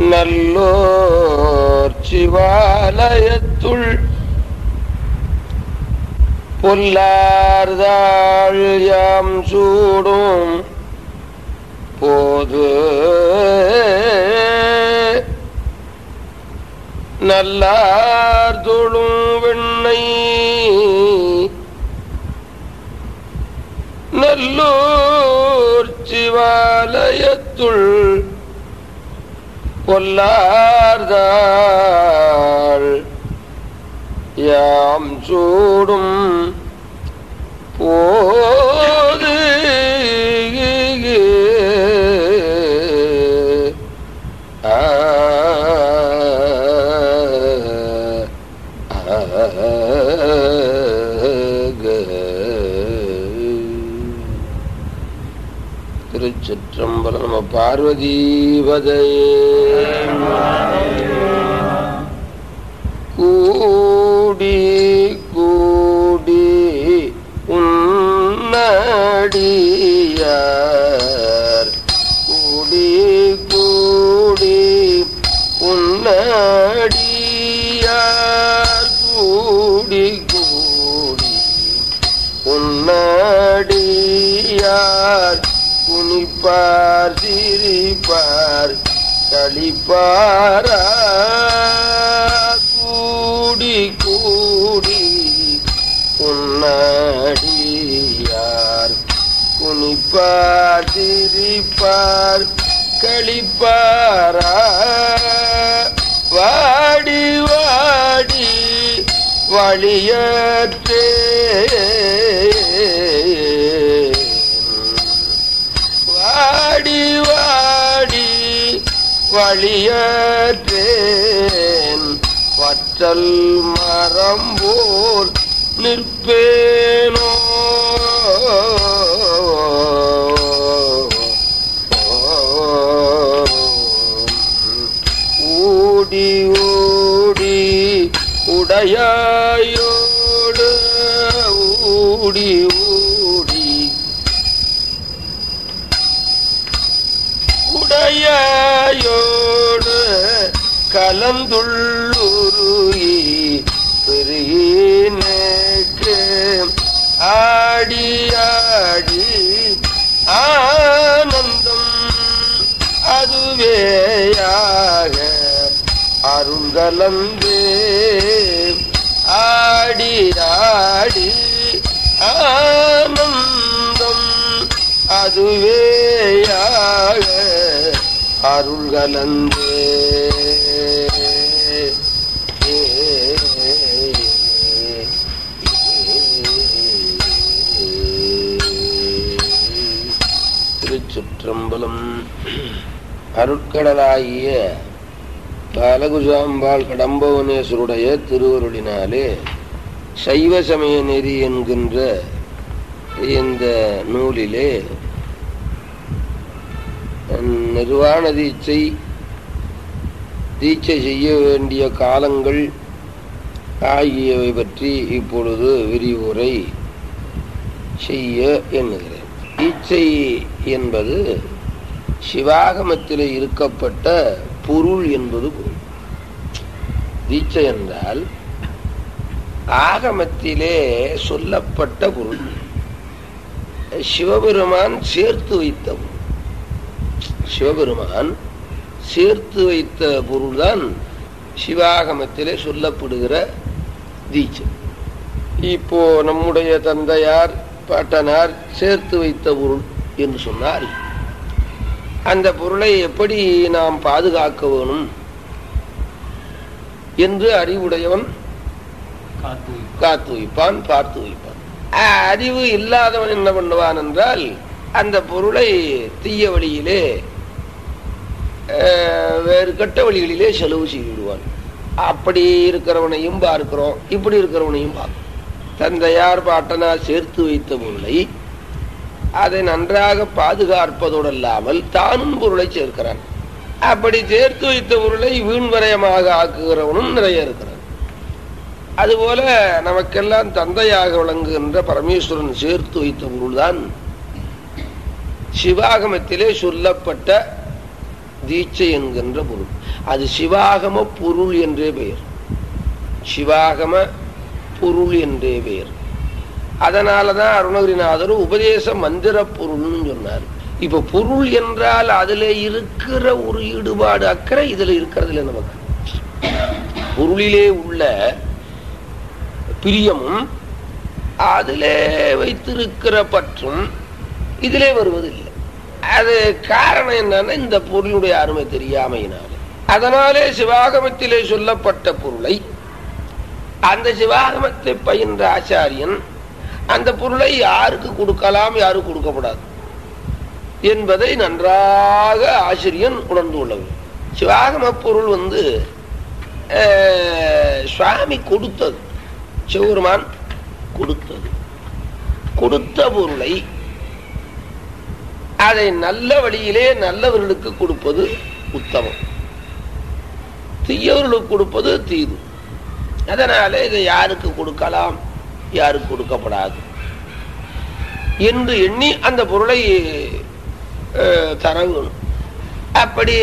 நல்லோர் சிவாலயத்துள் பொல்லார்தாள் யாம் சூடும் போது நல்லார் தொழும் வெண்ணை நல்லூர் சிவாலயத்துள் பொல்லார்தாள் யாம் சூடும் போது ஆ திருச்சிற்றம்பலம் நம பார்வதீபதையே கூடி கூடி உன்னடியார் கூடி கூடி உன்னடியார் கூடி கூடி உன்னடியார் குனிப்பார் சிரிப்பார் களிப்பாரா கூடி கூடி உன்னடியார் குனிப்பார் சிரிப்பார் களிப்பாரா வாடி வாடி வழியற்றே வாடி வாடி வழியற்றேன் வற்றல் மரம் போல் நிற்பேனோ ஊடி ஊடி உடையாயோடு ஊடி ஊடி உடையோடு கலந்துள்ளுருகி பெரியனுக்கு ஆடி ஆடி ஆனந்தம் அதுவேயாக அருங்கலந்து ஆடி ஆடி ஆனந்தம் அதுவேயாக அருள் கலந்து திருச்சிற்றம்பலம் அருட்கடலாகிய பாலகுஜாம்பாள் கடம்பவனேஸ்வருடைய திருவருளினாலே சைவ சமய நெறி என்கின்ற இந்த நூலிலே நிர்வாண தீட்சை தீட்சை செய்ய வேண்டிய காலங்கள் ஆகியவை பற்றி இப்பொழுது விரிவுரை செய்ய எண்ணுகிறேன் தீட்சை என்பது சிவாகமத்தில் இருக்கப்பட்ட பொருள் என்பது பொருள் தீட்சை என்றால் ஆகமத்திலே சொல்லப்பட்ட பொருள் சிவபெருமான் சேர்த்து வைத்த பொருள் சிவபெருமான் சேர்த்து வைத்த பொருள்தான் சிவாகமத்திலே சொல்லப்படுகிற தீட்சை இப்போ நம்முடைய தந்தையார் பாட்டனார் சேர்த்து வைத்த பொருள் என்று சொன்னால் அந்த பொருளை எப்படி நாம் பாதுகாக்க வேணும் என்று அறிவுடையவன் காத்து வைப்பான் பார்த்து வைப்பான் அறிவு இல்லாதவன் என்ன பண்ணுவான் என்றால் அந்த பொருளை தீய வழியிலே வேறு கெட்ட வழிகளிலே செலவு செய்து விடுவான் அப்படி இருக்கிறவனையும் பார்க்கிறோம் இப்படி இருக்கிறவனையும் பார்க்கிறோம் தந்தையார் பாட்டனார் சேர்த்து வைத்த பொருளை அதை நன்றாக பாதுகாப்பதோடு அல்லாமல் தானும் பொருளை சேர்க்கிறான் அப்படி சேர்த்து வைத்த பொருளை வீண் வரையமாக ஆக்குகிறவனும் நிறைய இருக்கிறான் அதுபோல நமக்கெல்லாம் தந்தையாக விளங்குகின்ற பரமேஸ்வரன் சேர்த்து வைத்த பொருள்தான் சிவாகமத்திலே சொல்லப்பட்ட தீட்சை என்கின்ற பொருள் அது சிவாகம பொருள் என்றே பெயர் சிவாகம பொருள் என்றே பெயர் அதனாலதான் அருணகிரிநாதர் உபதேச மந்திர பொருள்னு சொன்னார் இப்ப பொருள் என்றால் அதுல இருக்கிற ஒரு ஈடுபாடு அக்கறை இதுல இருக்கிறதுல நமக்கு பொருளிலே உள்ள பிரியமும் அதிலே வைத்திருக்கிற பற்றும் இதிலே வருவதில்லை அது காரணம் என்னன்னா இந்த பொருளுடைய அருமை தெரியாமையினாலே அதனாலே சிவாகமத்திலே சொல்லப்பட்ட பொருளை அந்த சிவாகமத்தை பயின்ற ஆச்சாரியன் அந்த பொருளை யாருக்கு கொடுக்கலாம் யாருக்கு கொடுக்கப்படாது என்பதை நன்றாக ஆசிரியன் உணர்ந்து கொள்ள வேண்டும் சிவாகம பொருள் வந்து அஹ், சுவாமி கொடுத்தது சிவபெருமான் கொடுத்தது கொடுத்த பொருளை அதை நல்ல வழியிலே நல்லவர்களுக்கு கொடுப்பது உத்தமம் தீயவர்களுக்கு கொடுப்பது தீது அதனால இதை யாருக்கு கொடுக்கலாம் யாருக்கு கொடுக்கப்படாது என்று எண்ணி அந்த பொருளை அஹ், தர வேணும் அப்படி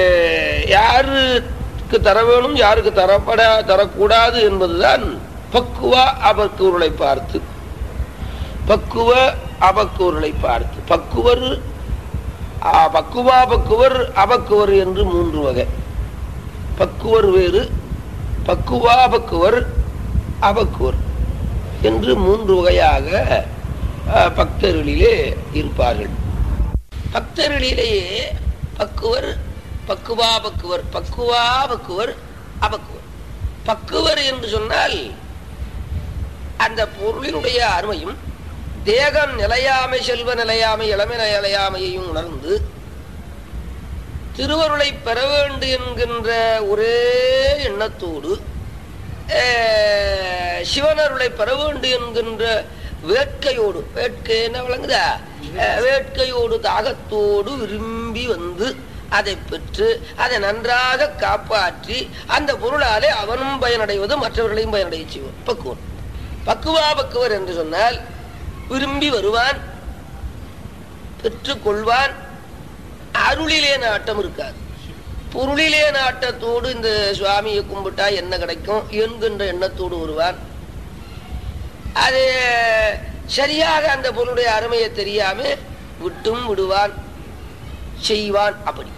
யாருக்கு தர வேணும் யாருக்கு தரப்பட தரக்கூடாது என்பதுதான் பக்குவா அபக்கூர்களை பார்த்து பக்குவ அபக்கூர்களை பார்த்து பக்குவர் ஆ, பக்குவா பக்குவர் அபக்குவர் என்று மூன்று வகை பக்குவர் வேறு பக்குவா பக்குவர் அபக்குவர் என்று மூன்று வகையாக ஆ, பக்தர்களிலே இருப்பார்கள் பக்தர்களிலேயே பக்குவர் பக்குவா பக்குவர் பக்குவா பக்குவர் அபக்குவர் பக்குவர் என்று சொன்னால் அந்த பொருளினுடைய அருமையும் தேகம் நிலையாமை செல்வ நிலையாமை இளமை நிலையாமையையும் உணர்ந்து திருவருளை பெற வேண்டும் என்கின்ற ஒரே எண்ணத்தோடு அஹ், சிவனருளை பெற வேண்டும் என்கின்ற வேட்கையோடு வேட்கை என்ன விளங்குதா அஹ், வேட்கையோடு தாகத்தோடு விரும்பி வந்து அதை பெற்று அதை நன்றாக காப்பாற்றி அந்த பொருளாலே அவனும் பயனடைவது மற்றவர்களையும் பயனடைய செய்வோம் பக்குவம் பக்குவா பக்குவர் என்று சொன்னால் விரும்பி வருவான் பெற்றுக்கொள்வான் அருளிலே நாட்டம் இருக்காது பொருளிலே நாட்டத்தோடு இந்த சுவாமியை கும்பிட்டா என்ன கிடைக்கும் என்கின்ற எண்ணத்தோடு வருவான் அது சரியாக அந்த பொருளுடைய அருமையை தெரியாம விட்டும் விடுவான் செய்வான் அப்படி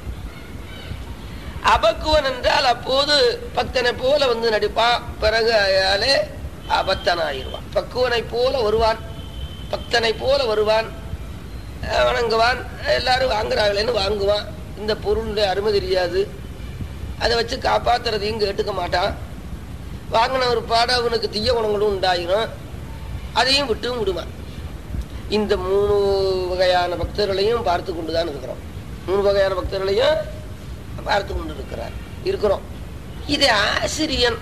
அபக்குவன் என்றால் அப்போது பக்தனை போல வந்து நடிப்பான் பிறகு அயாலே அபத்தனாயிருவான் பக்குவனை போல வருவான் பக்தனை போல வருவான் அஹ் வணங்குவான் எல்லாரும் வாங்குறாங்களேன்னு வாங்குவான் இந்த பொருளுடைய அருமை தெரியாது அதை வச்சு காப்பாத்துறதையும் கேட்டுக்க மாட்டான் வாங்கின ஒரு பாட அவனுக்கு தீய குணங்களும் உண்டாயிரும் அதையும் விட்டும் விடுவான் இந்த மூணு வகையான பக்தர்களையும் பார்த்து கொண்டுதான் இருக்கிறோம் மூணு வகையான பக்தர்களையும் பார்த்து கொண்டு இருக்கிறார் இருக்கிறோம் இது ஆசிரியன்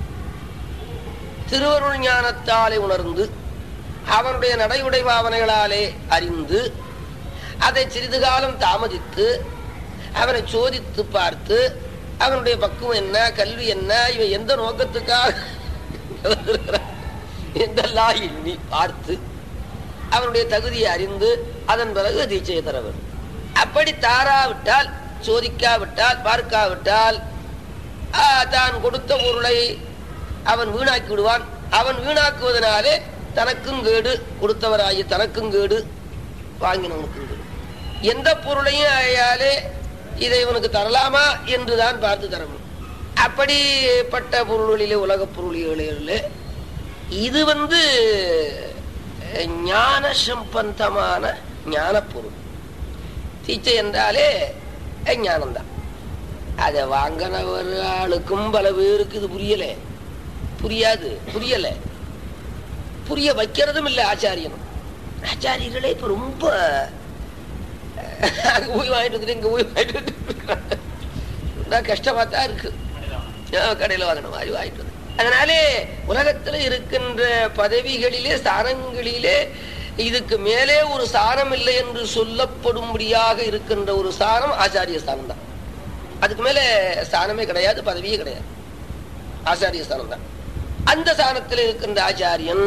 திருவருள் ஞானத்தாலே உணர்ந்து அவனுடைய நடையுடை பாவனைகளாலே அறிந்து அதை சிறிது காலம் தாமதித்து அவனை சோதித்து பார்த்து அவனுடைய பக்குவம் என்ன கல்வி என்ன இவன் எந்த நோக்கத்துக்காக வந்திருக்கிறான் என்றெல்லாம் எண்ணி பார்த்து அவனுடைய தகுதியை அறிந்து அதன் பிறகு தீட்சையை தர வேண்டும் அப்படி தாராவிட்டால் சோதிக்காவிட்டால் பார்க்காவிட்டால் ஆ, தான் கொடுத்த பொருளை அவன் வீணாக்கி விடுவான் அவன் வீணாக்குவதனாலே தனக்கும் கேடு கொடுத்தவராகிய தனக்கும் கேடு வாங்கினவனுக்கும் கேடு எந்த பொருளையும் அயாலே இதை இவனுக்கு தரலாமா என்று தான் பார்த்து தரணும் அப்படிப்பட்ட பொருள்களிலே உலகப் பொருள்களிலே இது வந்து அஹ், ஞான சம்பந்தமான ஞான பொருள் தீட்சை என்றாலே அஹ், ஞானம்தான் அதை வாங்கினவர் ஆளுக்கும் பல பேருக்கு இது புரியல புரியாது புரியல புரிய வைக்கிறதும் இல்லை ஆச்சாரியனும் ஆச்சாரியர்களே இப்ப ரொம்ப அஹ், அங்க போய் வாங்கிட்டு வந்துட்டு இங்க போய் வாங்கிட்டு வந்துட்டு நான் கஷ்டமா தான் இருக்கு ஆஹ், கடையில வாங்கின மாதிரி வாங்கிட்டு வந்து அதனாலே உலகத்துல இருக்கின்ற பதவிகளிலே ஸ்தானங்களிலே இதுக்கு மேலே ஒரு ஸ்தானம் இல்லை என்று சொல்லப்படும்படியாக இருக்கின்ற ஒரு ஸ்தானம் ஆச்சாரிய ஸ்தானம் தான் அதுக்கு மேல ஸ்தானமே கிடையாது பதவியே கிடையாது ஆச்சாரிய ஸ்தானம் தான் அந்த ஸ்தானத்தில் இருக்கின்ற ஆச்சாரியன்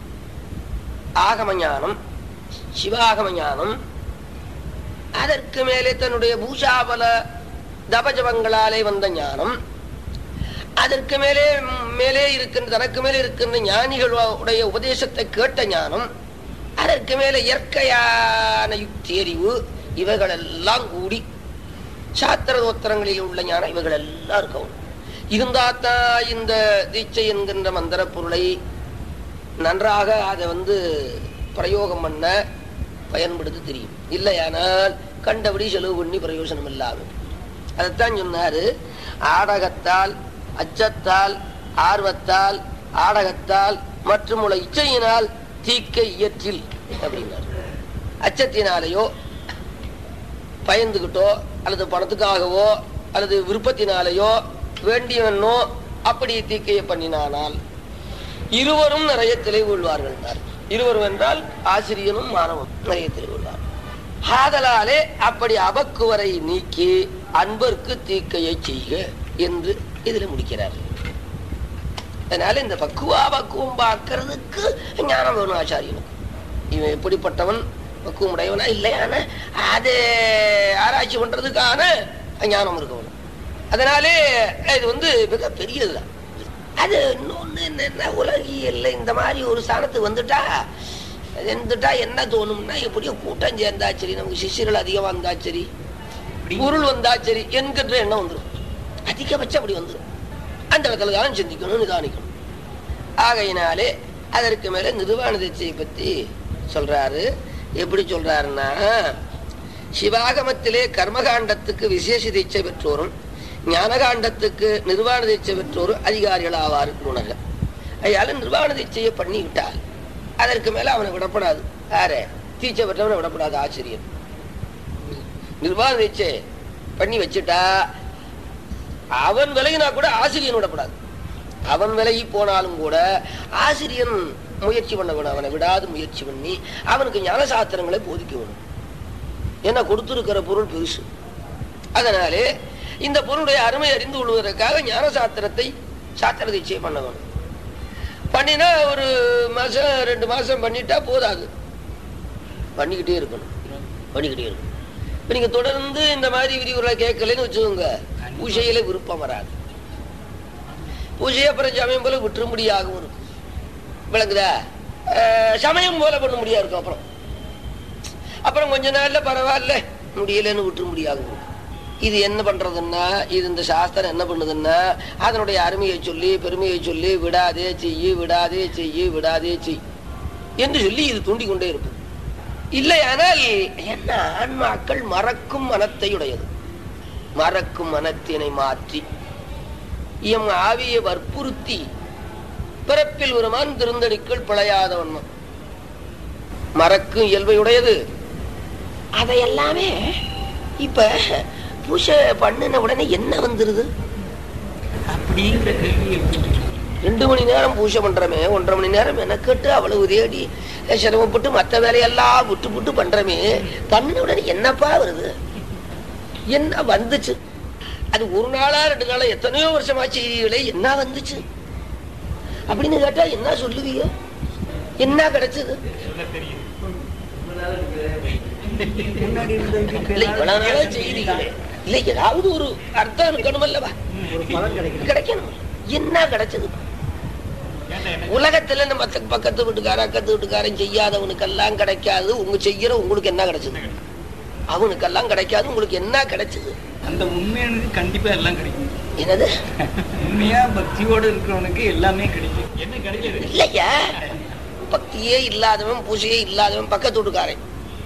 ஆகம ஞானம் சிவாகம ஞானம் அதற்கு மேலே தன்னுடைய பூஷாபல தபஜபங்களாலே வந்த ஞானம் அதற்கு மேலே மேலே இருக்கின்ற தனக்கு மேலே இருக்கின்ற ஞானிகளுடைய உபதேசத்தை கேட்ட ஞானம் அதற்கு மேலே இயற்கையான யுக்தி அறிவு இவைகளெல்லாம் கூடி சாத்திர தோத்திரங்களில் உள்ள ஞானம் இவைகள் எல்லாம் இருக்கவும் இருந்தாத்தான் இந்த தீட்சை என்கின்ற மந்திர பொருளை நன்றாக அதை வந்து பிரயோகம் பண்ண பயன்படுத்த தெரியும் இல்லையானால் கண்டபடி செலவு பண்ணி பிரயோஜனம் இல்லாமல் அதைத்தான் சொன்னாரு ஆடகத்தால் அச்சத்தால் ஆர்வத்தால் ஆடகத்தால் மற்றும் உள்ள இச்சையினால் தீக்க இயற்றில் அப்படின்னார் அச்சத்தினாலேயோ பயந்துகிட்டோ அல்லது பணத்துக்காகவோ அல்லது விருப்பத்தினாலேயோ வேண்டியவனோ அப்படி தீக்கையை பண்ணினானால் இருவரும் நிறைய திலை கொள்வார்கள் என்றார். இருவரும் என்றால் ஆசிரியனும் மாணவன் நிறைய திலை கொள்வார் ஆதலாலே அப்படி அபக்குவரை நீக்கி அன்பர்க்கு தீக்கையை செய்க என்று இதுல முடிக்கிறார் அதனால இந்த பக்குவா பக்குவம் பார்க்கறதுக்கு ஞானம் வேணும் ஆச்சாரியனுக்கு இவன் எப்படிப்பட்டவன் பக்குவம் உடையவனா இல்லையான அது ஆராய்ச்சி பண்றதுக்கான ஞானம் இருக்கணும் அதனாலே இது வந்து மிக பெரியதுதான் அது இன்னொன்னு என்னன்னா உலகியல்ல இந்த மாதிரி ஒரு ஸ்தானத்துக்கு வந்துட்டா வந்துட்டா என்ன தோணும்னா எப்படியோ கூட்டம் சேர்ந்தா சரி நமக்கு சிஷ்யர்கள் அதிகமா இருந்தா சரி பொருள் வந்தா சரி என்கின்ற எண்ணம் வந்துடும் அதிகபட்சம் அப்படி வந்துடும் அந்த இடத்துல தான் சிந்திக்கணும் நிதானிக்கணும் ஆகையினாலே அதற்கு மேல நிர்வாண தீட்சையை பத்தி சொல்றாரு எப்படி சொல்றாருன்னா சிவாகமத்திலே கர்மகாண்டத்துக்கு விசேஷ தீட்சை பெற்றோரும் ஞானகாண்டத்துக்கு நிர்வாண தீட்சை பெற்றோரும் அதிகாரிகள் ஆவார் உணர்க அதனால நிர்வாண தீட்சையை பண்ணி விட்டால் அதற்கு மேல அவனை விடப்படாது யாரு தீட்சை பெற்றவனை விடப்படாது ஆசிரியர் நிர்வாண தீட்சை பண்ணி வச்சுட்டா அவன் விலகினா கூட ஆசிரியன் விடப்படாது அவன் விலகி போனாலும் கூட ஆசிரியன் முயற்சி பண்ண வேணும் அவனை விடாது முயற்சி பண்ணி அவனுக்கு ஞான சாஸ்திரங்களை போதிக்க வேணும் ஏன்னா கொடுத்திருக்கிற பொருள் பெருசு அதனாலே இந்த பொருளுடைய அருமை அறிந்து கொள்வதற்காக ஞான சாஸ்திரத்தை சாஸ்திர தீட்சை பண்ண வேணும் பண்ணினா ஒரு மாசம் ரெண்டு மாசம் பண்ணிட்டா போதாது பண்ணிக்கிட்டே இருக்கணும் பண்ணிக்கிட்டே இருக்கணும் இப்ப நீங்க தொடர்ந்து இந்த மாதிரி விரிவுரை கேட்கலன்னு வச்சுக்கோங்க பூஜையில விருப்பம் வராது பூஜையை அப்புறம் சமயம் போல விட்டுரும்படியாகவும் இருக்கும் விளங்குதா அஹ் சமயம் போல பண்ண முடியாது இருக்கும் அப்புறம் அப்புறம் கொஞ்ச நாள்ல பரவாயில்ல முடியலன்னு விட்டுரும்படியாகவும் இருக்கும் இது என்ன பண்றதுன்னா இது இந்த சாஸ்திரம் என்ன பண்ணுதுன்னா அதனுடைய அருமையை சொல்லி பெருமையை சொல்லி விடாதே செய்யு விடாதே செய்யு விடாதே செய் என்று சொல்லி இது தூண்டிக் கொண்டே இருக்கும் இல்லையானால் என்ன ஆன்மாக்கள் மறக்கும் மனத்தை உடையது மறக்கும் மனத்தினை மாற்றி எம் ஆவியை வற்புறுத்தி பிறப்பில் ஒருமான் திருந்தடிக்குள் பிழையாத வண்ணம் மறக்கும் இயல்பை உடையது அதையெல்லாமே இப்ப பூஜை பண்ணின உடனே என்ன வந்துருது அப்படிங்கிற கேள்வி எப்படி? ரெண்டு மணி நேரம் பூஜை பண்றமே ஒன்றரை மணி நேரம் மெனக்கெட்டு அவ்வளவு தேடி சிரமப்பட்டு மத்த வேலையெல்லாம் விட்டு விட்டு பண்றமே பண்ணின உடனே என்னப்பா வருது என்ன வந்துச்சு அது ஒரு நாளா ரெண்டு நாளா எத்தனையோ வருஷமா செய்திகளே என்ன வந்துச்சு அப்படின்னு கேட்டா என்ன சொல்லுவீங்க என்ன கிடைச்சது முன்னாடி இருந்ததுக்கு இல்ல இவ்வளவு நாளா செய்திகளே இல்ல ஏதாவது ஒரு அர்த்தம் இருக்கணும் அல்லவா ஒரு பலன் கிடைக்கும் கிடைக்கணும் என்ன கிடைச்சது உலகத்துல நம்ம பக்க- பக்கத்து வீட்டுக்கார அக்கத்து வீட்டுக்காரன் செய்யாதவனுக்கெல்லாம் கிடைக்காது உங்க செய்யற உங்களுக்கு என்ன கிடைச்சது அவனுக்கெல்லாம் கிடைக்காது உங்களுக்கு என்ன கிடைச்சது அந்த உண்மையானது கண்டிப்பா எல்லாம் கிடைக்கும் என்னது உண்மையா பக்தியோட இருக்கிறவனுக்கு எல்லாமே கிடைக்கும் என்ன கிடைக்கிறது இல்லையா பக்தியே இல்லாதவன் பூஜையே இல்லாதவன் பக்கத்து வீட்டுக்காரன்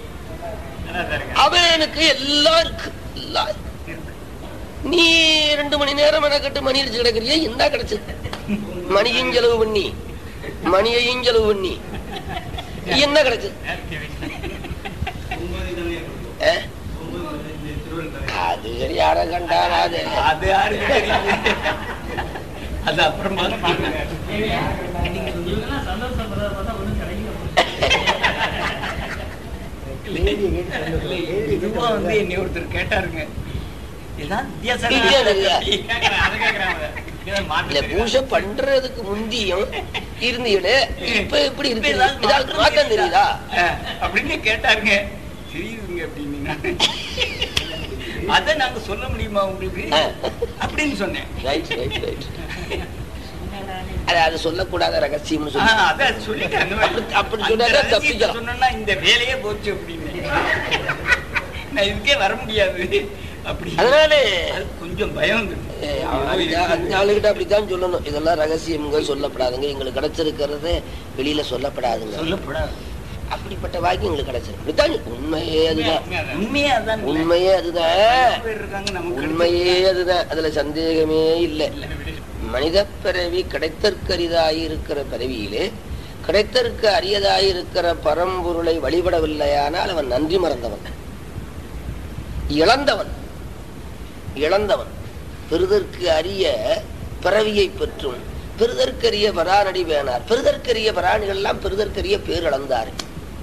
அவனுக்கு எல்லாம் இருக்கு எல்லாம் இருக்கு. நீ ரெண்டு மணி நேரம் மெனக்கட்டு மணி அடிச்சு கிடக்குறிய என்ன கிடைச்சது மணியும் செலவு பண்ணி மணியையும் செலவு பண்ணி என்ன கிடைச்சது ஆ? அது யார கண்டான் அது அது யாருக்கு தெரியும் அது அப்புறம் பார்த்துக்கலாம். இதுவா வந்து என்னை ஒருத்தர் கேட்டாருங்க ஏதாவது வித்தியாசம் வித்தியாசம் இருக்கா? இல்லையா? இல்ல பூஜை பண்றதுக்கு முந்தியும் இருந்தீங்களே இப்ப எப்படி இப்ப இருக்கு ஏதாவது ஏதாவது மாற்றம் தெரியுதா ஆ, அப்படின்னு கேட்டாருங்க தெரியுதுங்க அப்படின்னு அத நாங்க சொல்ல முடியுமா உங்களுக்கு ஆ. அப்படின்னு சொன்னேன் ரைட் ரைட் ரைட் அது அது சொல்லக்கூடாத ரகசியம்னு ஆ, சொல்லி அதான் சொல்லிட்டேன் அப்படி- அப்படி அந்த சொன்னாதான் ரகசியத்தை தப்பிக்கலாம். சொன்னேன்னா இந்த வேலையே போச்சு அப்படின்னு நான் இதுக்கே வர முடியாது அப்படி அதனால அது கொஞ்சம் பயம் வந்துடும். ஏய், அந்த அந்த ஆளுகிட்ட அப்படித்தான் சொல்லணும் இதெல்லாம் ரகசியம்ங்க சொல்லப்படாதுங்க எங்களுக்கு கிடைச்சிருக்கிறது வெளியில சொல்லப்படாதுங்க சொல்லப்படாது அப்படிப்பட்ட வாக்கியம் எங்களுக்கு கிடைச்சிருக்கு அப்படித்தான் உண்மையே அதுதான் உண்மையா அதான் உண்மையே அதுதான் பேர் இருக்காங்க நமக்கு உண்மையே அதுதான் அதுல சந்தேகமே இல்லை இல்ல. மனித பிறவி கிடைத்தற்கரிதாய் இருக்கிற பிறவியிலே கிடைத்தற்கு அரியதாய் இருக்கிற பரம்பொருளை வழிபடவில்லையானால் அவன் நன்றி மறந்தவன் இழந்தவன் இழந்தவன் பெறுதற்கு அரிய பிறவியை பெற்றும் பெறுதற்கரிய பரானடி வேணார் பெறுதற்கரிய பராணிகள் எல்லாம் பெறுதற்கரிய பேர் இழந்தார்கள்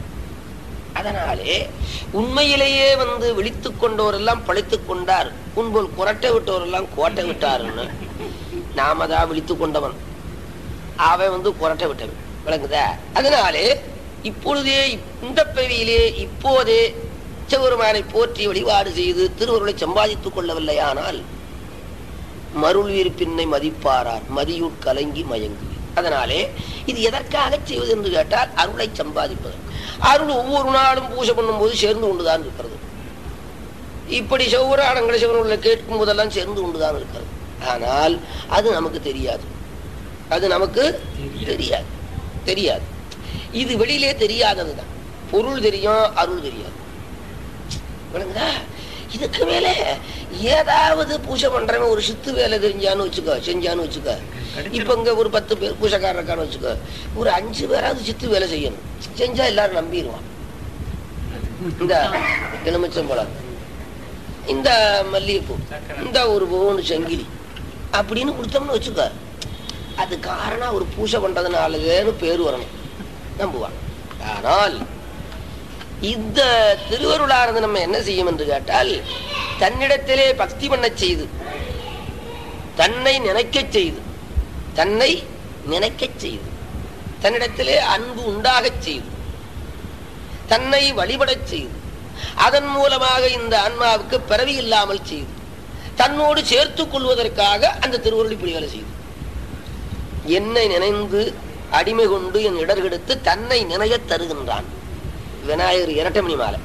அதனாலே உண்மையிலேயே வந்து விழித்துக் கொண்டோரெல்லாம் பழித்துக் கொண்டார் உன்போல் குரட்டை விட்டோரெல்லாம் கோட்டை விட்டாருன்னு நாம தான் விழித்துக் கொண்டவன் அவன் வந்து குரட்டை விட்டவன் விளங்குதா அதனாலே இப்பொழுதே இந்த பிறவியிலே இப்போதே சிவபெருமானை போற்றி வழிபாடு செய்து திருவருளை சம்பாதித்துக் கொள்ளவில்லையானால் மருள் பின்னை மதிப்பாரார் மதியுட் கலங்கி மயங்கு அதனாலே இது எதற்காக செய்வது என்று கேட்டால் அருளை சம்பாதிப்பது அருள் ஒவ்வொரு நாளும் பூஜை பண்ணும்போது சேர்ந்து கொண்டுதான் இருக்கிறது இப்படி செவ்வராடங்களை சிவனுள்ள கேட்கும் போதெல்லாம் சேர்ந்து கொண்டுதான் இருக்கிறது ஆனால் அது நமக்கு தெரியாது அது நமக்கு தெரியாது தெரியாது இது வெளியிலே தெரியாததுதான் பொருள் தெரியும் அருள் தெரியாது விளங்குதா இதுக்கு மேல ஏதாவது பூஜை பண்றவன் ஒரு சித்து வேலை தெரிஞ்சான்னு வச்சுக்கோ செஞ்சான்னு வச்சுக்கோ இப்ப இங்க ஒரு பத்து பேர் பூஜைக்காரர் இருக்கான்னு வச்சுக்கோ ஒரு அஞ்சு பேராவது சித்து வேலை செய்யணும் செஞ்சா எல்லாரும் நம்பிடுவான் இந்த எலுமிச்சம்பழம் இந்த மல்லிகைப்பூ இந்த ஒரு பவுன் செங்கிலி அப்படின்னு கொடுத்தோம்னு வச்சுக்கோ அது காரணம் ஒரு பூஜை பண்றதுனாலதேன்னு பேர் வரணும் நம்புவான் ஆனால் இந்த திருவருளானது நம்ம என்ன செய்யும் என்று கேட்டால் தன்னிடத்திலே பக்தி பண்ணச் செய்து தன்னை நினைக்கச் செய்து தன்னை நினைக்கச் செய்து தன்னிடத்திலே அன்பு உண்டாகச் செய்து தன்னை வழிபடச் செய்து அதன் மூலமாக இந்த ஆன்மாவுக்கு பிறவி இல்லாமல் செய்து தன்னோடு சேர்த்துக் கொள்வதற்காக அந்த திருவருள் இப்படி வேலை செய்து என்னை நினைந்து அடிமை கொண்டு என் இடர்கெடுத்து தன்னை நினையத் தருகின்றான் விநாயகர் இரட்டமணி மாலை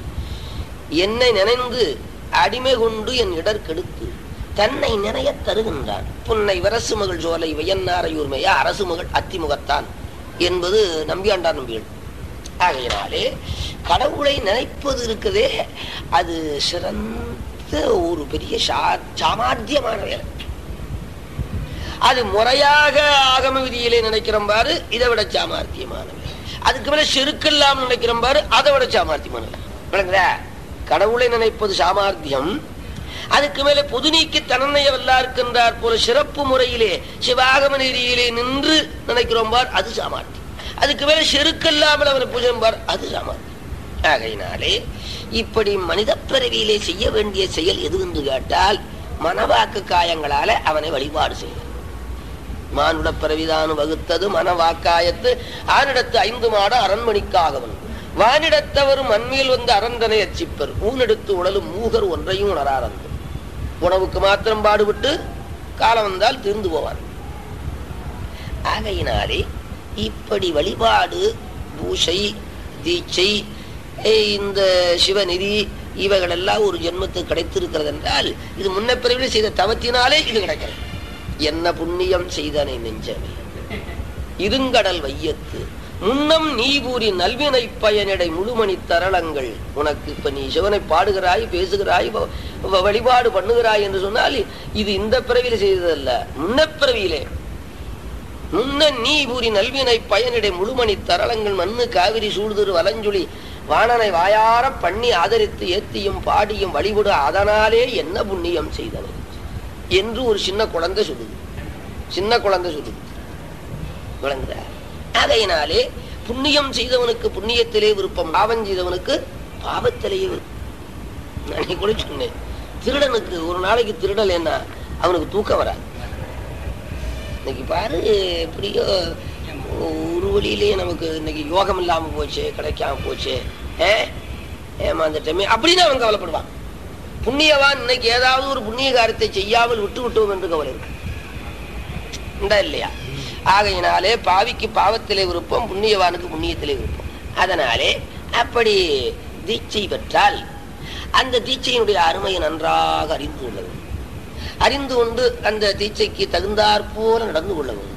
என்னை நினைந்து அடிமை கொண்டு என் இடர் கெடுத்து தன்னை நினையத் தருகின்றான் புன்னை வரசு மகள் சோலை வியன்னாரையூர்மைய அரசு மகள் அத்திமுகத்தான் என்பது நம்பியாண்டார் நம்பிகள் ஆகையினாலே கடவுளை நினைப்பது இருக்குதே அது சிறந்த ஒரு பெரிய சா- சாமர்த்தியமான வேலை அது முறையாக ஆகம விதியிலே நினைக்கிறோம் பாரு இதை விட சாமர்த்தியமான வேலை அதுக்கு மேல செருக்கெல்லாம் நினைக்கிறோம் பாரு அதை விட சாமர்த்தியமான வேலை விளங்குதா கடவுளை நினைப்பது சாமர்த்தியம் அதுக்கு மேல பொது நீக்கி தன்னைய வல்லார்க்கின்றார் போல சிறப்பு முறையிலே சிவாகம நெறியிலே நின்று நினைக்கிறோம் பார் அது சாமர்த்தியம் அதுக்கு மேல செருக்கல்லாமல் அவனை பூஜை பார் அது சாமர்த்தியம் ஆகையினாலே இப்படி மனித பிறவியிலே செய்ய வேண்டிய செயல் எது என்று கேட்டால் மனவாக்கு காயங்களால அவனை வழிபாடு செய்வது மானுட பிறவிதான் வகுத்தது மனவாக்காயத்து ஆனிடத்து ஐந்து மாட அரண்மணிக்காகவன் வானிடத்தவரும் மண்மையில் வந்து அரந்தனை அச்சிப்பர் ஊனெடுத்து உடலும் மூகர் ஒன்றையும் உணராரந்து உணவுக்கு மாத்திரம் பாடுபட்டு காலம் வந்தால் தீர்ந்து போவார் ஆகையினாலே இப்படி வழிபாடு பூஷை தீட்சை ஏய், இந்த சிவநிதி இவைகள் எல்லாம் ஒரு ஜென்மத்துக்கு கிடைத்திருக்கிறது என்றால் இது முன்ன பிறவிலே செய்த தவத்தினாலே இது கிடைக்கிறது என்ன புண்ணியம் செய்தனை நெஞ்சமே இருங்கடல் வையத்து முன்னம் நீ கூறி நல்வினை பயனிடை முழுமணி தரளங்கள் உனக்கு இப்ப நீ சிவனை பாடுகிறாய் பேசுகிறாய் வ- வ- வழிபாடு பண்ணுகிறாய் என்று சொன்னால் இது இந்த பிறவியில செய்ததல்ல முன்ன பிறவியிலே முன்ன நீ கூறி நல்வினை பயனிடை முழுமணி தரளங்கள் மண்ணு காவிரி சூழ்திரு வலஞ்சுழி வாணனை வாயார பண்ணி ஆதரித்து ஏத்தியும் பாடியும் வழிபடு அதனாலே என்ன புண்ணியம் செய்தனை என்று ஒரு சின்ன குழந்தை சொல்லுது சின்ன குழந்தை சொல்லுது விளங்குதா ஆகையினாலே புண்ணியம் செய்தவனுக்கு புண்ணியத்திலே விருப்பம் பாவம் செய்தவனுக்கு பாவத்திலேயே விருப்பம் நான் இன்னைக்கு கூட சொன்னேன் திருடனுக்கு ஒரு நாளைக்கு திருடலைன்னா அவனுக்கு தூக்கம் வராது இன்னைக்கு பாரு எப்படியோ ஒரு வழியிலேயே நமக்கு இன்னைக்கு யோகம் இல்லாம போச்சு கிடைக்காம போச்சு ஏ ஏமாந்துட்டமே அப்படின்னு அவன் கவலைப்படுவான் புண்ணியவான் இன்னைக்கு ஏதாவது ஒரு புண்ணிய காரியத்தை செய்யாமல் விட்டு விட்டோம் என்று கவலை இருக்கு உண்டா இல்லையா ஆகையினாலே பாவிக்கு பாவத்திலே விருப்பம் புண்ணியவானுக்கு புண்ணியத்திலே விருப்பம் அதனாலே அப்படி தீட்சை பெற்றால் அந்த தீட்சையினுடைய அருமையை நன்றாக அறிந்து கொள்ள வேண்டும் அறிந்து கொண்டு அந்த தீட்சைக்கு தகுந்தாற் போல நடந்து கொள்ள வேண்டும்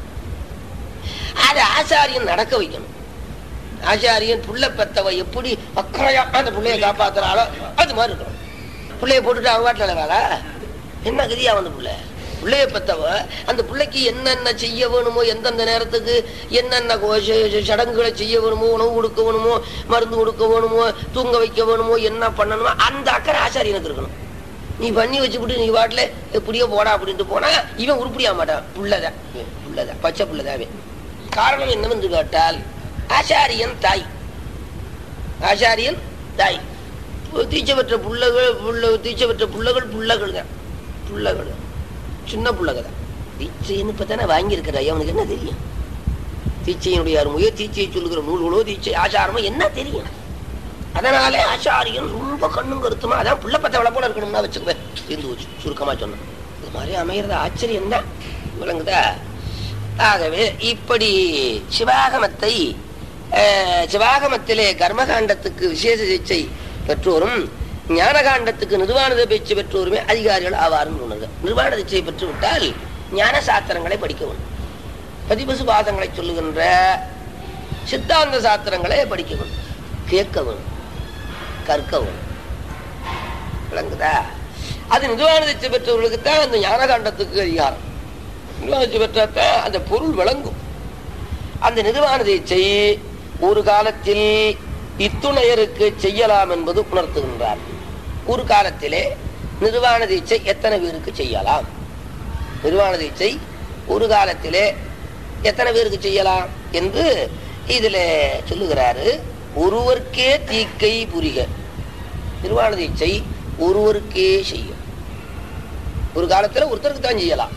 அதை ஆசாரியன் நடக்க வைக்கணும் ஆச்சாரியன் புள்ள பெத்தவ எப்படி அக்கறையா அந்த பிள்ளைய காப்பாத்துறாளோ அது மாதிரி இருக்கணும் பிள்ளைய போட்டுட்டு அவன் வாட்டில் அழகாளா என்ன கதியா அந்த புள்ள பிள்ளைய பெத்தவ அந்த பிள்ளைக்கு என்னென்ன செய்ய வேணுமோ எந்தெந்த நேரத்துக்கு என்னென்ன கோ- ச- ச- சடங்குகளை செய்ய வேணுமோ உணவு கொடுக்க வேணுமோ மருந்து கொடுக்க வேணுமோ தூங்க வைக்க வேணுமோ என்ன பண்ணணுமோ அந்த அக்கறை ஆச்சாரியனுக்கு இருக்கணும் நீ பண்ணி வச்சுக்கிட்டு நீ வாட்டில் எப்படியோ போடா அப்படின்ட்டு போனா இவன் உருப்படியா மாட்டான் புள்ளதான் இவன் புள்ளதான் பச்சை புள்ளதாவே காரணம் என்னவென்று கேட்டால் ஆச்சாரியன் தாய் ஆச்சாரியன் தாய் தீட்சை பெற்ற புள்ளகள் புள்ள தீட்சை பெற்ற புள்ளகள் புள்ளகள் தான் புள்ளகள் சின்ன புள்ளகள் தான் தீட்சைன்னு இப்போ தானே வாங்கியிருக்கிற அவனுக்கு என்ன தெரியும் தீட்சையினுடைய அருமையோ தீட்சையை சொல்லுகிற நூல்களோ தீட்சை ஆச்சாரமோ என்ன தெரியும் அதனாலே ஆச்சாரியன் ரொம்ப கண்ணும் கருத்துமா அதான் புள்ள பத்த வள போல இருக்கணும்னா வச்சுக்குவேன் தீர்ந்து வச்சு சுருக்கமா சொன்னேன் இது மாதிரி அமையிறது ஆச்சரியம் தான் விளங்குதா ஆகவே இப்படி சிவாகமத்தை அஹ், சிவாகமத்திலே கர்மகாண்டத்துக்கு விசேஷ சிகிச்சை பெற்றோரும் ஞானகாண்டத்துக்கு நிர்வாண பேச்சு பெற்றோருமே அதிகாரிகள் ஆவார்னு சொன்னாங்க நிர்வாண தீட்சை பெற்று விட்டால் ஞான சாஸ்திரங்களை படிக்க வேண்டும் பதிபசு பாதங்களை சொல்லுகின்ற சித்தாந்த சாஸ்திரங்களை படிக்க வேண்டும் கேட்க வேண்டும் கற்க வேண்டும் விளங்குதா அது நிர்வாண தீட்சை பெற்றவர்களுக்கு தான் அந்த ஞானகாண்டத்துக்கு அதிகாரம் நிர்வாண தீட்சை பெற்றாத்தான் அந்த பொருள் விளங்கும் அந்த நிர்வாண தீட்சை ஒரு காலத்தில் இத்துணையருக்கு செய்யலாம் என்பது உணர்த்துகின்றார் ஒரு காலத்திலே நிர்வாண தீட்சை எத்தனை பேருக்கு செய்யலாம் நிர்வாண தீட்சை ஒரு காலத்திலே எத்தனை பேருக்கு செய்யலாம் என்று இதுல சொல்லுகிறாரு ஒருவருக்கே தீக்கை புரிக நிர்வாண தீட்சை ஒருவருக்கே செய்யும் ஒரு காலத்துல ஒருத்தருக்கு தான் செய்யலாம்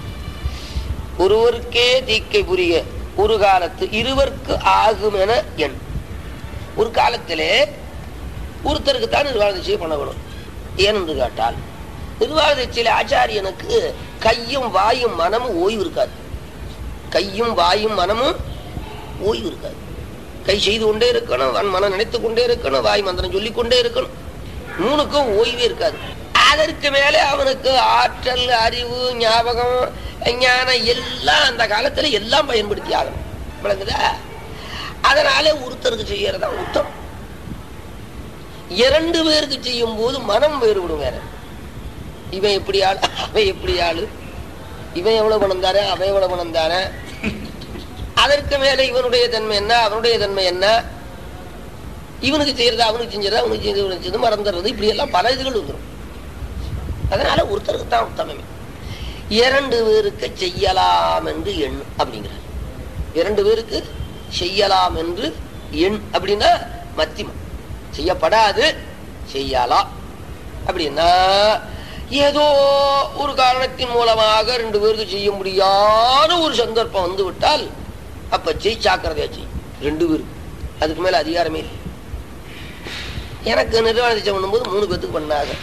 ஒருவருக்கே தீக்கை புரிய ஒரு காலத்து இருவருக்கு ஆகும் என எண் ஒரு காலத்திலே ஒருத்தருக்கு தான் நிர்வாண தீட்சை பண்ணணும் ஏனென்று கேட்டால் நிர்வாண தீட்சையில ஆச்சாரியனுக்கு கையும் வாயும் மனமும் ஓய்வு இருக்காது கையும் வாயும் மனமும் ஓய்வு இருக்காது கை செய்து கொண்டே இருக்கணும் வன் மனம் நினைத்து கொண்டே இருக்கணும் வாய் மந்திரம் சொல்லிக் கொண்டே இருக்கணும் மூணுக்கும் ஓய்வே இருக்காது அதற்கு மேலே அவனுக்கு ஆற்றல் அறிவு ஞாபகம் ஞானம் எல்லாம் அந்த காலத்துல எல்லாம் பயன்படுத்தி ஆகணும் விளங்குதா அதனால ஒருத்தருக்கு செய்யறதா உத்தம் இரண்டு பேருக்கு செய்யும் போது மனம் வேறுபடும் வேற இவன் எப்படி ஆளு அவன் எப்படி ஆளு இவன் எவ்வளவு பணம் தானே அவன் எவ்வளவு பணம் தானே அதற்கு மேல இவனுடைய தன்மை என்ன அவனுடைய தன்மை என்ன இவனுக்கு செய்யறது அவனுக்கு செஞ்சது அவனுக்கு செஞ்சது இவனுக்கு செஞ்சது மறந்துடுறது இப்படி எல்லாம் பல இதுகள் வந்துடும் அதனால ஒருத்தருக்கு தான் உத்தமமே இரண்டு பேருக்கு செய்யலாம் என்று எண் அப்படிங்கிறார் இரண்டு பேருக்கு செய்யலாம் என்று எண் அப்படின்னா மத்திமம் செய்யப்படாது செய்யலாம் அப்படின்னா ஏதோ ஒரு காரணத்தின் மூலமாக ரெண்டு பேருக்கு செய்ய முடியாத ஒரு சந்தர்ப்பம் வந்து விட்டால் அப்ப செய் ஜாக்கிரதையா செய் ரெண்டு பேருக்கு அதுக்கு மேல அதிகாரமே இல்லை எனக்கு நிர்வாண தீட்சை பண்ணும்போது மூணு பேத்துக்கு பண்ணாங்க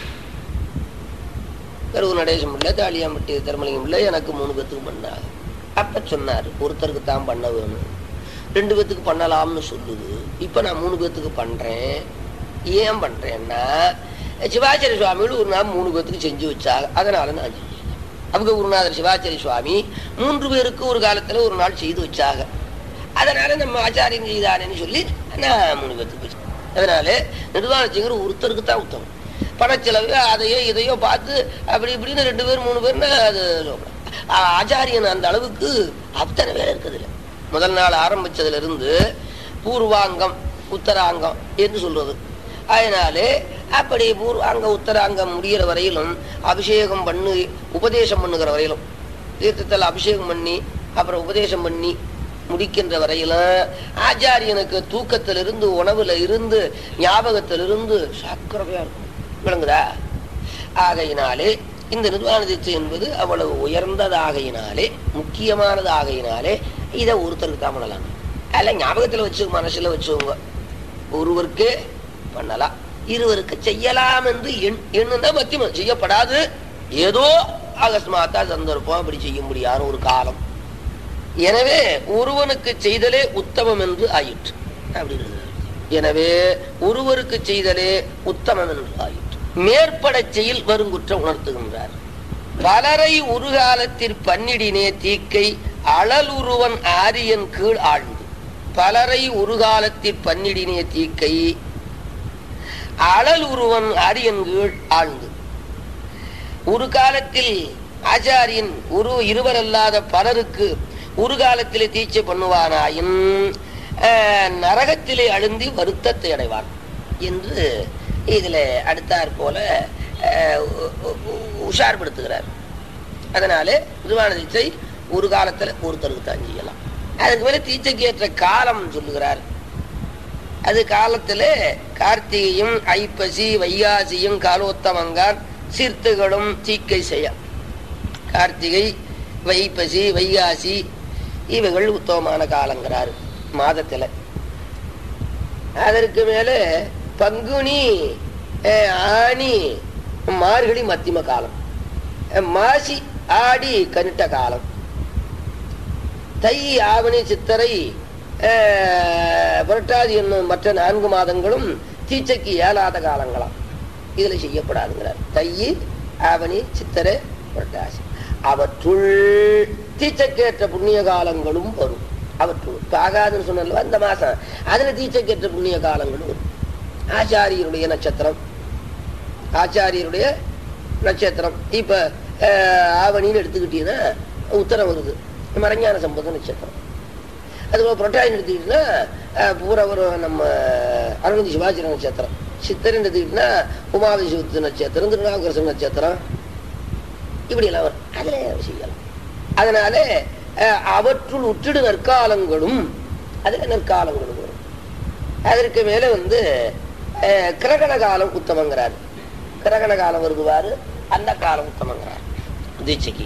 கருவு நடேசம் இல்லை தாலியாம்பட்டி திருமலிங்கம் இல்லை எனக்கு மூணு பேத்துக்கு பண்ணாங்க அப்ப சொன்னாரு ஒருத்தருக்கு தான் பண்ண வேணும் ரெண்டு பேத்துக்கு பண்ணலாம்னு சொல்லுது இப்ப நான் மூணு பேத்துக்கு பண்றேன் ஏன் பண்றேன்னா சிவாச்சாரிய சுவாமிகள் ஒரு நாள் மூணு பேத்துக்கு செஞ்சு வச்சாங்க அதனால நான் செஞ்சேன் அவங்க குருநாதர் சிவாச்சாரிய சுவாமி மூன்று பேருக்கு ஒரு காலத்துல ஒரு நாள் செய்து வச்சாங்க அதனால நம்ம ஆச்சாரியம் செய்தானேன்னு சொல்லி நான் மூணு பேத்துக்கு வச்சேன். அதனால நிர்வாணச்சிங்கிற ஒருத்தருக்கு தான் உத்தமம் பணச்செலவு அதையோ இதையோ பார்த்து அப்படி இப்படின்னு ரெண்டு பேர் மூணு பேர்னா அது சொல்லக்கூடாது. ஆ- ஆச்சாரியன் அந்த அளவுக்கு அத்தனை வேலை இருக்குது இல்லை முதல் நாள் ஆரம்பிச்சதுல இருந்து பூர்வாங்கம் உத்தராங்கம் என்று சொல்றது அதனாலே அப்படி பூர்வாங்கம் உத்தராங்கம் முடிகிற வரையிலும் அபிஷேகம் பண்ணி உபதேசம் பண்ணுகிற வரையிலும் தீர்த்தத்தில் அபிஷேகம் பண்ணி அப்புறம் உபதேசம் பண்ணி முடிக்கின்ற வரையிலும் ஆச்சாரியனுக்கு தூக்கத்திலிருந்து உணவுல இருந்து ஞாபகத்திலிருந்து சாக்கிரதையா இருக்கும் விளங்குதா ஆகையினாலே இந்த நிர்வாண தீட்சை என்பது அவ்வளவு உயர்ந்ததாகையினாலே முக்கியமானதாகையினாலே இதை ஒருத்தருக்கு தான் பண்ணலாம் அதில் ஞாபகத்தில் வச்சு மனசுல வச்சுக்கோங்க ஒருவருக்கே பண்ணலாம் இருவருக்கு செய்யலாம் என்று எண் எண்ணுனா மத்தியமம் செய்யப்படாது ஏதோ அகஸ்மாத்தா சந்தர்ப்பம் அப்படி செய்ய முடியாத ஒரு காலம் எனவே ஒருவனுக்கு செய்தலே உத்தமம் என்று ஆயிற்று அப்படின்னு எழுதுறார். எனவே ஒருவருக்கு செய்தலே உத்தமம் என்று ஆயிற்று மேற்பட செயல் வருங்குற்ற உணர்த்துகின்றார் பலரை உருகாலத்தில் பன்னிடினே தீக்கை அழலுருவன் ஆரியன் கீழ் ஆழ்ந்து பலரை உருகாலத்தில் பன்னிடினே தீக்கை அழலுருவன் ஆரியன் கீழ் ஆழ்ந்து ஒரு காலத்தில் ஆச்சாரியன் ஒரு இருவரல்லாத பலருக்கு ஒரு காலத்திலே தீட்சை பண்ணுவானாயின் அஹ், நரகத்திலே அழுந்தி வருத்தத்தை அடைவான் என்று இதில் அடுத்தாற் போல அஹ், உ- உ- உஷார்படுத்துகிறார் அதனாலே நிர்வாண தீட்சை ஒரு காலத்துல ஒருத்தருக்கு தான் செய்யலாம் அதுக்கு மேல தீட்சைக்கு ஏற்ற காலம் சொல்லுகிறார் அது காலத்துல கார்த்திகையும் ஐப்பசி வைகாசியும் காலோத்தமங்கான் சீர்த்துகளும் தீக்கை செய்ய கார்த்திகை வைப்பசி வைகாசி இவைகள் உத்தமமான காலங்கிறார் மாதத்துல அதற்கு மேல பங்குனி அஹ், ஆனி மார்கழி மத்தியம காலம் அஹ், மாசி ஆடி கனிட்ட காலம் தை ஆவணி சித்தரை அஹ், புரட்டாதி என்னும் மற்ற நான்கு மாதங்களும் தீச்சைக்கு இயலாத காலங்களாம் இதுல செய்யப்படாதுங்கிறார் தை ஆவணி சித்திரை புரட்டாசி அவற்றுள் தீச்சைக்கேற்ற புண்ணிய காலங்களும் வரும் அவற்றுள் இப்ப ஆகாதுன்னு சொன்னல அந்த மாசம் அதுல தீச்சைக்கேற்ற புண்ணிய காலங்களும் வரும் ஆச்சாரியருடைய நட்சத்திரம் ஆச்சாரியருடைய நட்சத்திரம் இப்ப அஹ், ஆவணின்னு எடுத்துக்கிட்டீங்கன்னா உத்தரம் வருது மரஞான சம்பந்த நட்சத்திரம் அதுபோல புரட்டாதி எடுத்துக்கிட்டீங்கன்னா அஹ், பூரா ஒரு நம்ம அருணதி சிவாஜி நட்சத்திரம் சித்தரன் எடுத்துக்கிட்டீங்கன்னா உமாவிசுவத்து நட்சத்திரம் திருநாவுக்கரசு நட்சத்திரம் இப்படி எல்லாம் வரும் அதுல செய்யலாம் அதனால அஹ், அவற்றுள் உற்றிடு நற்காலங்களும் அதுல நற்காலங்களும் வரும் அதற்கு மேல வந்து அஹ், கிரகண காலம் உத்தமங்கிறார் கிரகண காலம் வருதுவாரு அந்த காலம் உத்தமங்கிறார் தீட்சைக்கு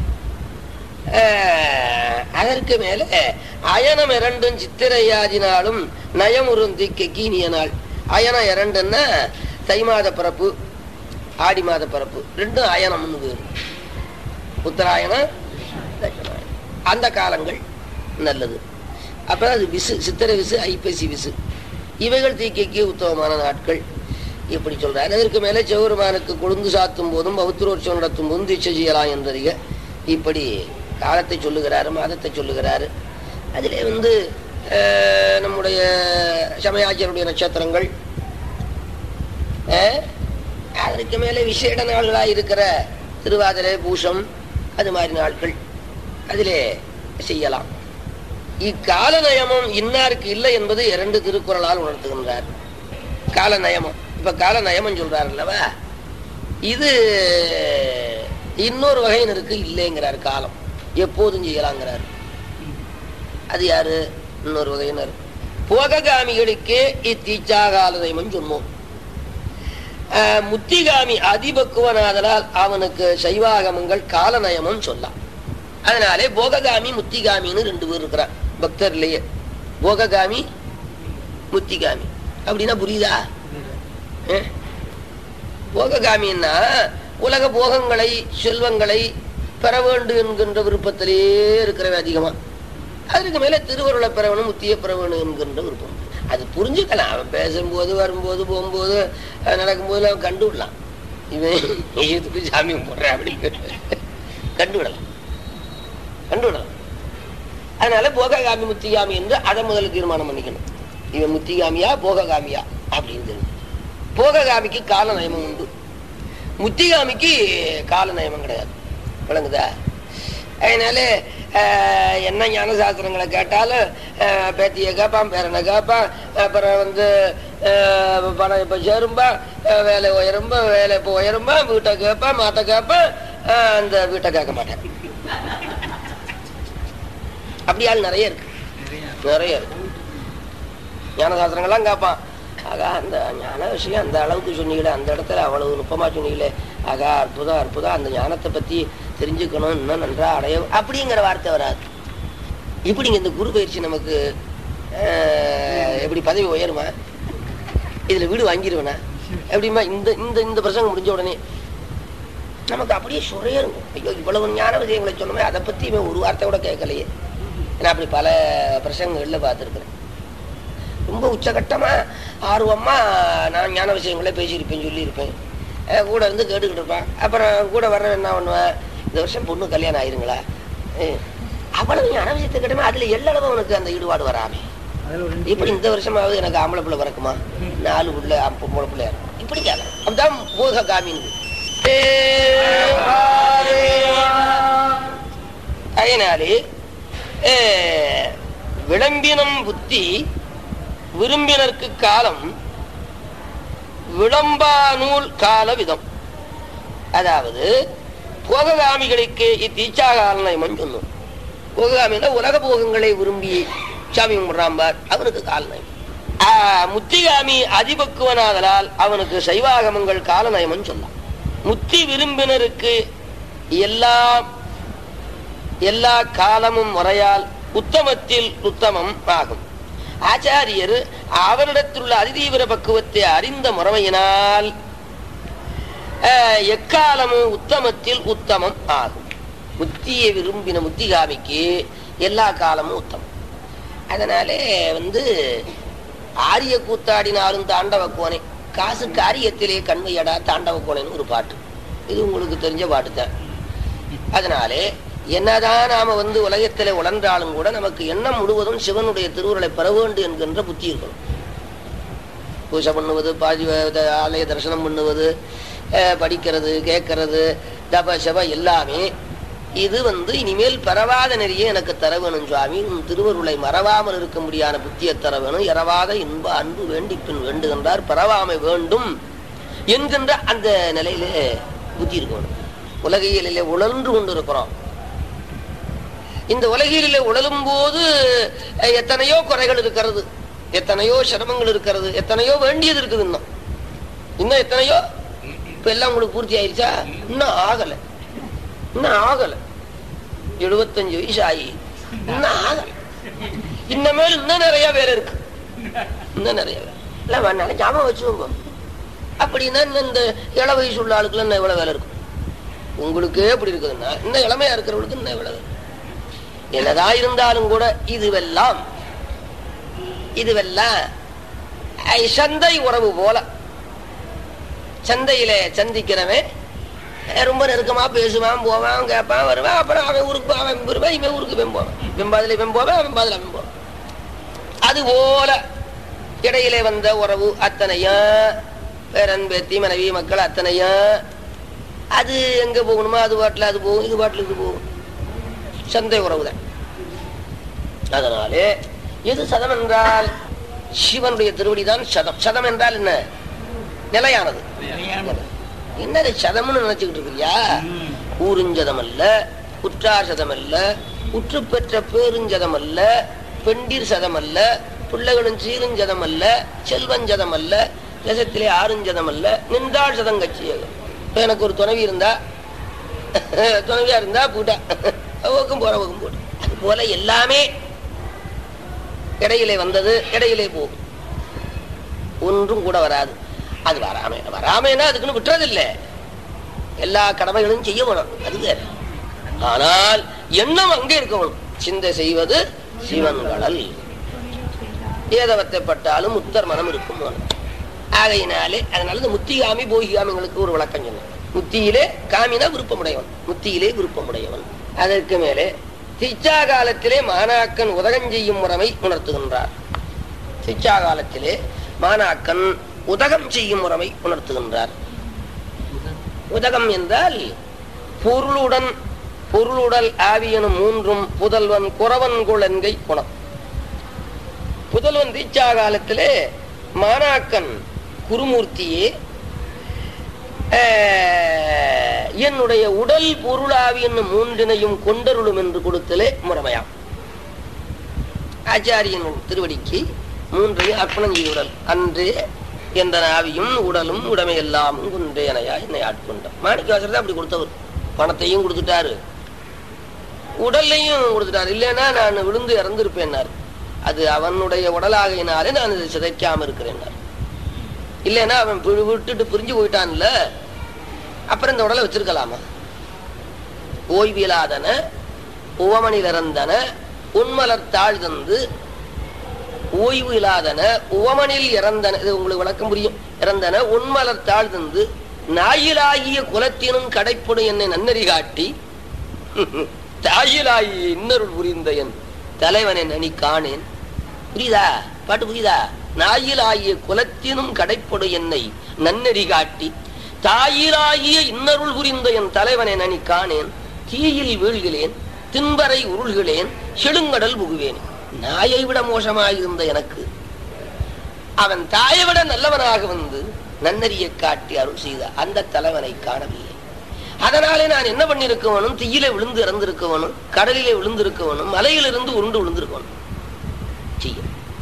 அஹ், அதற்கு மேல அயனம் இரண்டும் சித்திரையாதினாலும் நயமுறும் தீக்கைக்கு இனிய நாள் அயனம் இரண்டுன்னா தை மாத பிறப்பு ஆடி மாத பிறப்பு ரெண்டும் அயனம்னு பேரு உத்தராயணம் தட்சிணாயனம். அந்த காலங்கள் நல்லது அப்ப அது விசு சித்திரை விசு ஐப்பசி விசு இவைகள் தீக்கைக்கு உத்தமமான நாட்கள் இப்படி சொல்றாரு அதற்கு மேலே சிவபெருமானுக்கு கொழுந்து சாத்தும் போதும் பௌத்திரோற்சவம் நடத்தும் போதும் தீட்சை செய்யலாம் என்றறிய இப்படி காலத்தை சொல்லுகிறாரு மாதத்தை சொல்லுகிறாரு அதிலே வந்து அஹ், நம்முடைய சமயாச்சருடைய நட்சத்திரங்கள் அஹ், அதற்கு மேலே விசேட நாள்களாக இருக்கிற திருவாதிரை பூசம் அது மாதிரி நாட்கள் அதிலே செய்யலாம் இக்கால நயமம் இன்னாருக்கு இல்லை என்பது இரண்டு திருக்குறளால் உணர்த்துகின்றார் கால நயமம் இப்ப கால நயமம் சொல்றார் அல்லவா இது இன்னொரு வகையினருக்கு இல்லைங்கிறார் காலம் எப்போதும் செய்யலாங்கிறார் அது யாரு இன்னொரு வகையினர் போககாமிகளுக்கே இத்தீச்சாகால நயமம் சொன்னோம் ஆஹ் முத்திகாமி அதிபக்குவனாதலால் அவனுக்கு சைவாகமங்கள் கால நயமம் சொல்லலாம் அதனாலே போககாமி முத்திகாமின்னு ரெண்டு பேர் இருக்கிறான் பக்தர்லயே போககாமி முத்திகாமி அப்படின்னா புரியுதா அஹ்? போககாமின்னா உலக போகங்களை செல்வங்களை பெற வேண்டும் என்கின்ற விருப்பத்திலேயே இருக்கிறவன் அதிகமா அதுக்கு மேல திருவருளை பெற வேணும் முத்திய பெற வேணும் என்கின்ற விருப்பம் அது புரிஞ்சுக்கலாம் அவன் பேசும்போது வரும்போது போகும்போது அஹ், நடக்கும்போது அவன் கண்டு விடலாம் இவன் எதுக்கு சாமி போடுறேன் அப்படின்னு கண்டு விடலாம் கண்டு விடலாம் அதனால போககாமி முத்திகாமி என்று அதை முதல்ல தீர்மானம் பண்ணிக்கணும் இவன் முத்திகாமியா போககாமியா அப்படின்னு தெரியும் போககாமிக்கு கால நயமம் உண்டு முத்திகாமிக்கு கால நயமம் கிடையாது விளங்குதா அதனால ஆஹ், என்ன ஞான சாஸ்திரங்களை கேட்டாலும் ஆஹ், பேத்தியை கேட்பான் பேரனை கேட்பான் அப்புறம் வந்து ஆஹ், பணம் இப்போ சேரும்பா ஆஹ், வேலை உயரும்பா வேலை இப்போ உயரும்பா வீட்டை கேட்பான் மாட்டை கேட்பான் ஆஹ், அந்த வீட்டை கேட்க மாட்டேன் அப்படி ஆள் நிறைய இருக்கு நிறைய இருக்கு ஞான சாஸ்திரங்கள்லாம் கேட்பான் ஆகா அந்த ஞான விஷயம் அந்த அளவுக்கு சொன்னீங்களே அந்த இடத்துல அவ்வளவு நுட்பமா சொன்னீங்களே ஆகா அற்புதம் அற்புதம் அந்த ஞானத்தை பத்தி தெரிஞ்சுக்கணும் இன்னும் நன்றா அடைய அப்படிங்கிற வார்த்தை வராது இப்படிங்க இந்த குரு பயிற்சி நமக்கு ஆஹ், எப்படி பதவி உயருமா இதுல வீடு வாங்கிடுவேனா எப்படிமா இந்த இந்த இந்த பிரசங்கம் முடிஞ்ச உடனே நமக்கு அப்படியே சுரையருங்க ஐயோ இவ்வளவு ஞான விஷயங்களை சொன்னோமே அதை பத்தி இவன் ஒரு வார்த்தை கூட கேட்கலையே நான் அப்படி பல பிரசங்கங்கள்ல பார்த்துருக்கிறேன் ரொம்ப உச்சகட்டமா ஆர்வமா நான் ஞான விஷயங்களே பேசியிருப்பேன் சொல்லியிருப்பேன் அஹ் கூட இருந்து கேட்டுக்கிட்டு இருப்பான் அப்புறம் கூட வர்றவன் என்ன பண்ணுவேன் இந்த வருஷம் பொண்ணு கல்யாணம் ஆயிருங்களா அஹ் அவ்வளவு ஞான விஷயத்தை கேட்டமே அதுல எல்லளவு அவனுக்கு அந்த ஈடுபாடு வராமே அதுல ஒரு ரெண்டு இப்படி இந்த வருஷமாவது எனக்கு ஆம்பளை பிள்ளை பிறக்குமா நாலு பிள்ளை ஆம் பொம்பளை பிள்ளை இப்படி கேட்கலாம் அப்படிதான் போக காமின்னு அதனாலே அஹ், விளம்பினம் புத்தி விரும்பினருக்கு காலம் விளம்பா நூல் கால விதம் அதாவது போககாமிகளுக்கு இத்தீச்சா காலநயமம் சொன்னோம் போககாமின்னா உலக போகங்களை விரும்பி சாமி கும்பிடுறாம்பார் அவனுக்கு காலநயம் ஆ, முத்திகாமி அதிபக்குவனாதலால் அவனுக்கு சைவாகமங்கள் காலநயமம் சொல்லலாம் முத்தி விரும்பினருக்கு எல்லா எல்லா காலமும் முறையால் உத்தமத்தில் உத்தமம் ஆகும் ஆச்சாரியர் அவரிடத்திலுள்ள அதிதீவிர பக்குவத்தை அறிந்த முறைமையினால் அஹ், எக்காலமும் உத்தமத்தில் உத்தமம் ஆகும் முத்தியை விரும்பின முத்திகாமிக்கு எல்லா காலமும் உத்தமம் அதனாலே வந்து ஆரிய கூத்தாடினாலும் தாண்டவ கோனை காசு காரியத்திலே கண்மையடா தாண்டவ கோனைன்னு ஒரு பாட்டு இது உங்களுக்கு தெரிஞ்ச பாட்டு தான் அதனாலே என்னதான் நாம வந்து உலகத்திலே உழன்றாலும் கூட நமக்கு எண்ணம் முழுவதும் சிவனுடைய திருவுருளை பெற வேண்டும் என்கின்ற புத்தி இருக்கணும் பூஜை பண்ணுவது பாதி வ- ஆலய தரிசனம் பண்ணுவது அஹ், படிக்கிறது கேட்கறது தப சப எல்லாமே இது வந்து இனிமேல் பரவாத நெறிய எனக்கு தர வேணும் சுவாமி உன் திருவருளை மறவாமல் இருக்க முடியாத புத்தியை தர வேணும் இரவாத இன்ப அன்பு வேண்டி பின் வேண்டுகின்றார் பரவாமை வேண்டும் என்கின்ற அந்த நிலையிலே புத்தி இருக்கணும் உலகியலிலே உழன்று கொண்டு இருக்கிறோம் இந்த உலகிலே உழலும் போது அஹ், எத்தனையோ குறைகள் இருக்கிறது எத்தனையோ சிரமங்கள் இருக்கிறது எத்தனையோ வேண்டியது இருக்குது இன்னும் இன்னும் எத்தனையோ இப்ப எல்லாம் உங்களுக்கு பூர்த்தி ஆயிருச்சா இன்னும் ஆகல இன்னும் ஆகல எழுபத்தஞ்சு வயசு ஆகி இன்னும் ஆகல இன்னமேல் இன்னும் நிறைய வேலை இருக்கு இன்னும் நிறைய வேலை இல்ல வேணாலும் ஞாபகம் வச்சுக்கோங்க அப்படின்னா இன்னும் இந்த இள வயசு உள்ள ஆளுக்குள்ள இன்னும் எவ்வளவு வேலை இருக்கும் உங்களுக்கே எப்படி இருக்குதுன்னா இன்னும் இளமையா இருக்கிறவங்களுக்கு இன்னும் எவ்வளவு வேலை? என்னதான் இருந்தாலும் கூட இதுவெல்லாம் இதுவெல்லாம் ஐ, சந்தை உறவு போல சந்தையில சந்திக்கிறவன் அஹ், ரொம்ப நெருக்கமா பேசுவான் போவான் கேட்பான் வருவான் அப்புறம் அவன் ஊருக்கு போ- அவன் வருவான் இவன் ஊருக்கு இவன் போவான் இவன் பாதில இவன் போவான் அவன் பாதில அவன் போவான் அது போல இடையிலே வந்த உறவு அத்தனையும் பேரன் பேத்தி மனைவி மக்கள் அத்தனையும் அது எங்க போகணுமோ அது பாட்டில் அது போகும் இது பாட்டில் இது போகும் சந்தை உறவுதான் அதனாலே எது சதம் என்றால் சிவனுடைய திருவடிதான் சதம் சதம் என்றால் என்ன நிலையானது என்னது சதம்னு நினைச்சுக்கிட்டு இருக்கிறியா ம். ஊருஞ்சதம் அல்ல உற்றார் சதம் அல்ல உற்று பெற்ற பேருஞ்சதம் அல்ல பெண்டிர் சதம் அல்ல பிள்ளைகளும் சீருஞ்சதம் அல்ல செல்வஞ்சதம் அல்ல தேசத்திலே ஆறுஞ்சதம் அல்ல நின்றாள் சதம் கட்சி இப்ப எனக்கு ஒரு துணைவி இருந்தா துணைவியா இருந்தா போட்டா ஓக்கும் போற ஓக்கும் போட்டு அது போல எல்லாமே இடையிலே வந்தது இடையிலே போகும் ஒன்றும் கூட வராது அது வராம வராமன்னா அதுக்குன்னு விட்டுறதில்லை எல்லா கடமைகளும் செய்ய வேணும் அது வேற ஆனால் எண்ணம் அங்கே இருக்கணும் சிந்தை செய்வது சிவன்களல் ஏதவத்தை பட்டாலும் முத்தர் மனம் இருக்கும் ஆகையினாலே அதனால இந்த முத்திகாமி போகிகாமிங்களுக்கு ஒரு விளக்கம் சொன்னேன் முத்தியிலே காமினா விருப்பமுடையவன் முத்தியிலே விருப்பமுடையவன் அதற்கு மேலே திச்சா காலத்திலே மாணாக்கன் உதகம் செய்யும் முறைமை உணர்த்துகின்றார் சிச்சா காலத்திலே மாணாக்கன் உதகம் செய்யும் முறைமை உணர்த்துகின்றார் உதகம் என்றால் பொருளுடன் பொருளுடல் ஆவியனும் மூன்றும் புதல்வன் குறவன் குழந்தை குணம் புதல்வன் தீட்சா காலத்திலே மாணாக்கன் குருமூர்த்தியே ஆஹ், என்னுடைய உடல் பொருளாவி என்னும் மூன்றினையும் கொண்டருளும் என்று கொடுத்தலே முறைமையாம் ஆச்சாரியன் திருவடிக்கு மூன்றையும் அர்ப்பணம் செய்யுடல் அன்றே எந்த ஆவியும் உடலும் உடமையெல்லாமும் குன்றேனையா என்னை ஆட்கொண்டான் மாணிக்கவாசர் தான் அப்படி கொடுத்தவர் பணத்தையும் கொடுத்துட்டாரு உடல்லையும் கொடுத்துட்டாரு இல்லைன்னா நான் விழுந்து இறந்திருப்பேன்னாரு அது அவனுடைய உடலாகையினாலே நான் இதை சிதைக்காம இருக்கிறேன்னாரு இல்லைன்னா அவன் பி- விட்டுட்டு பிரிஞ்சு போயிட்டான்ல அப்புறம் இந்த உடலை வச்சிருக்கலாமா ஓய்விலாதன உவமனில் இறந்தன உண்மலர் தாழ்தந்து ஓய்வு இல்லாதன உவமனில் இறந்தன இது உங்களுக்கு விளக்கம் புரியும் இறந்தன உண்மலர் தாழ்தந்து நாயிலாகிய குலத்தினும் கடைப்படும் என்னை நன்னறி காட்டி தாயிலாகிய இன்னருள் புரிந்த என் தலைவனை நனி காணேன் புரியுதா பாட்டு புரியுதா நாயிலாகிய குலத்தினும் கடைப்படும் என்னை நன்னெறி காட்டி தாயிலாகிய இன்னருள் புரிந்த என் தலைவனை நனி காணேன் தீயில் வீழ்கிறேன் தின்பறை உருள்கிறேன் செடுங்கடல் புகுவேன் நாயை விட மோசமாயிருந்த எனக்கு அவன் தாயை விட நல்லவனாக வந்து நன்னறியை காட்டி அருள் செய்த அந்த தலைவனை காணவில்லை அதனாலே நான் என்ன பண்ணிருக்கவனும் தீயில விழுந்து இறந்திருக்கவனும் கடலிலே விழுந்திருக்கவனும் மலையிலிருந்து உருண்டு விழுந்திருக்கவனும் செய்ய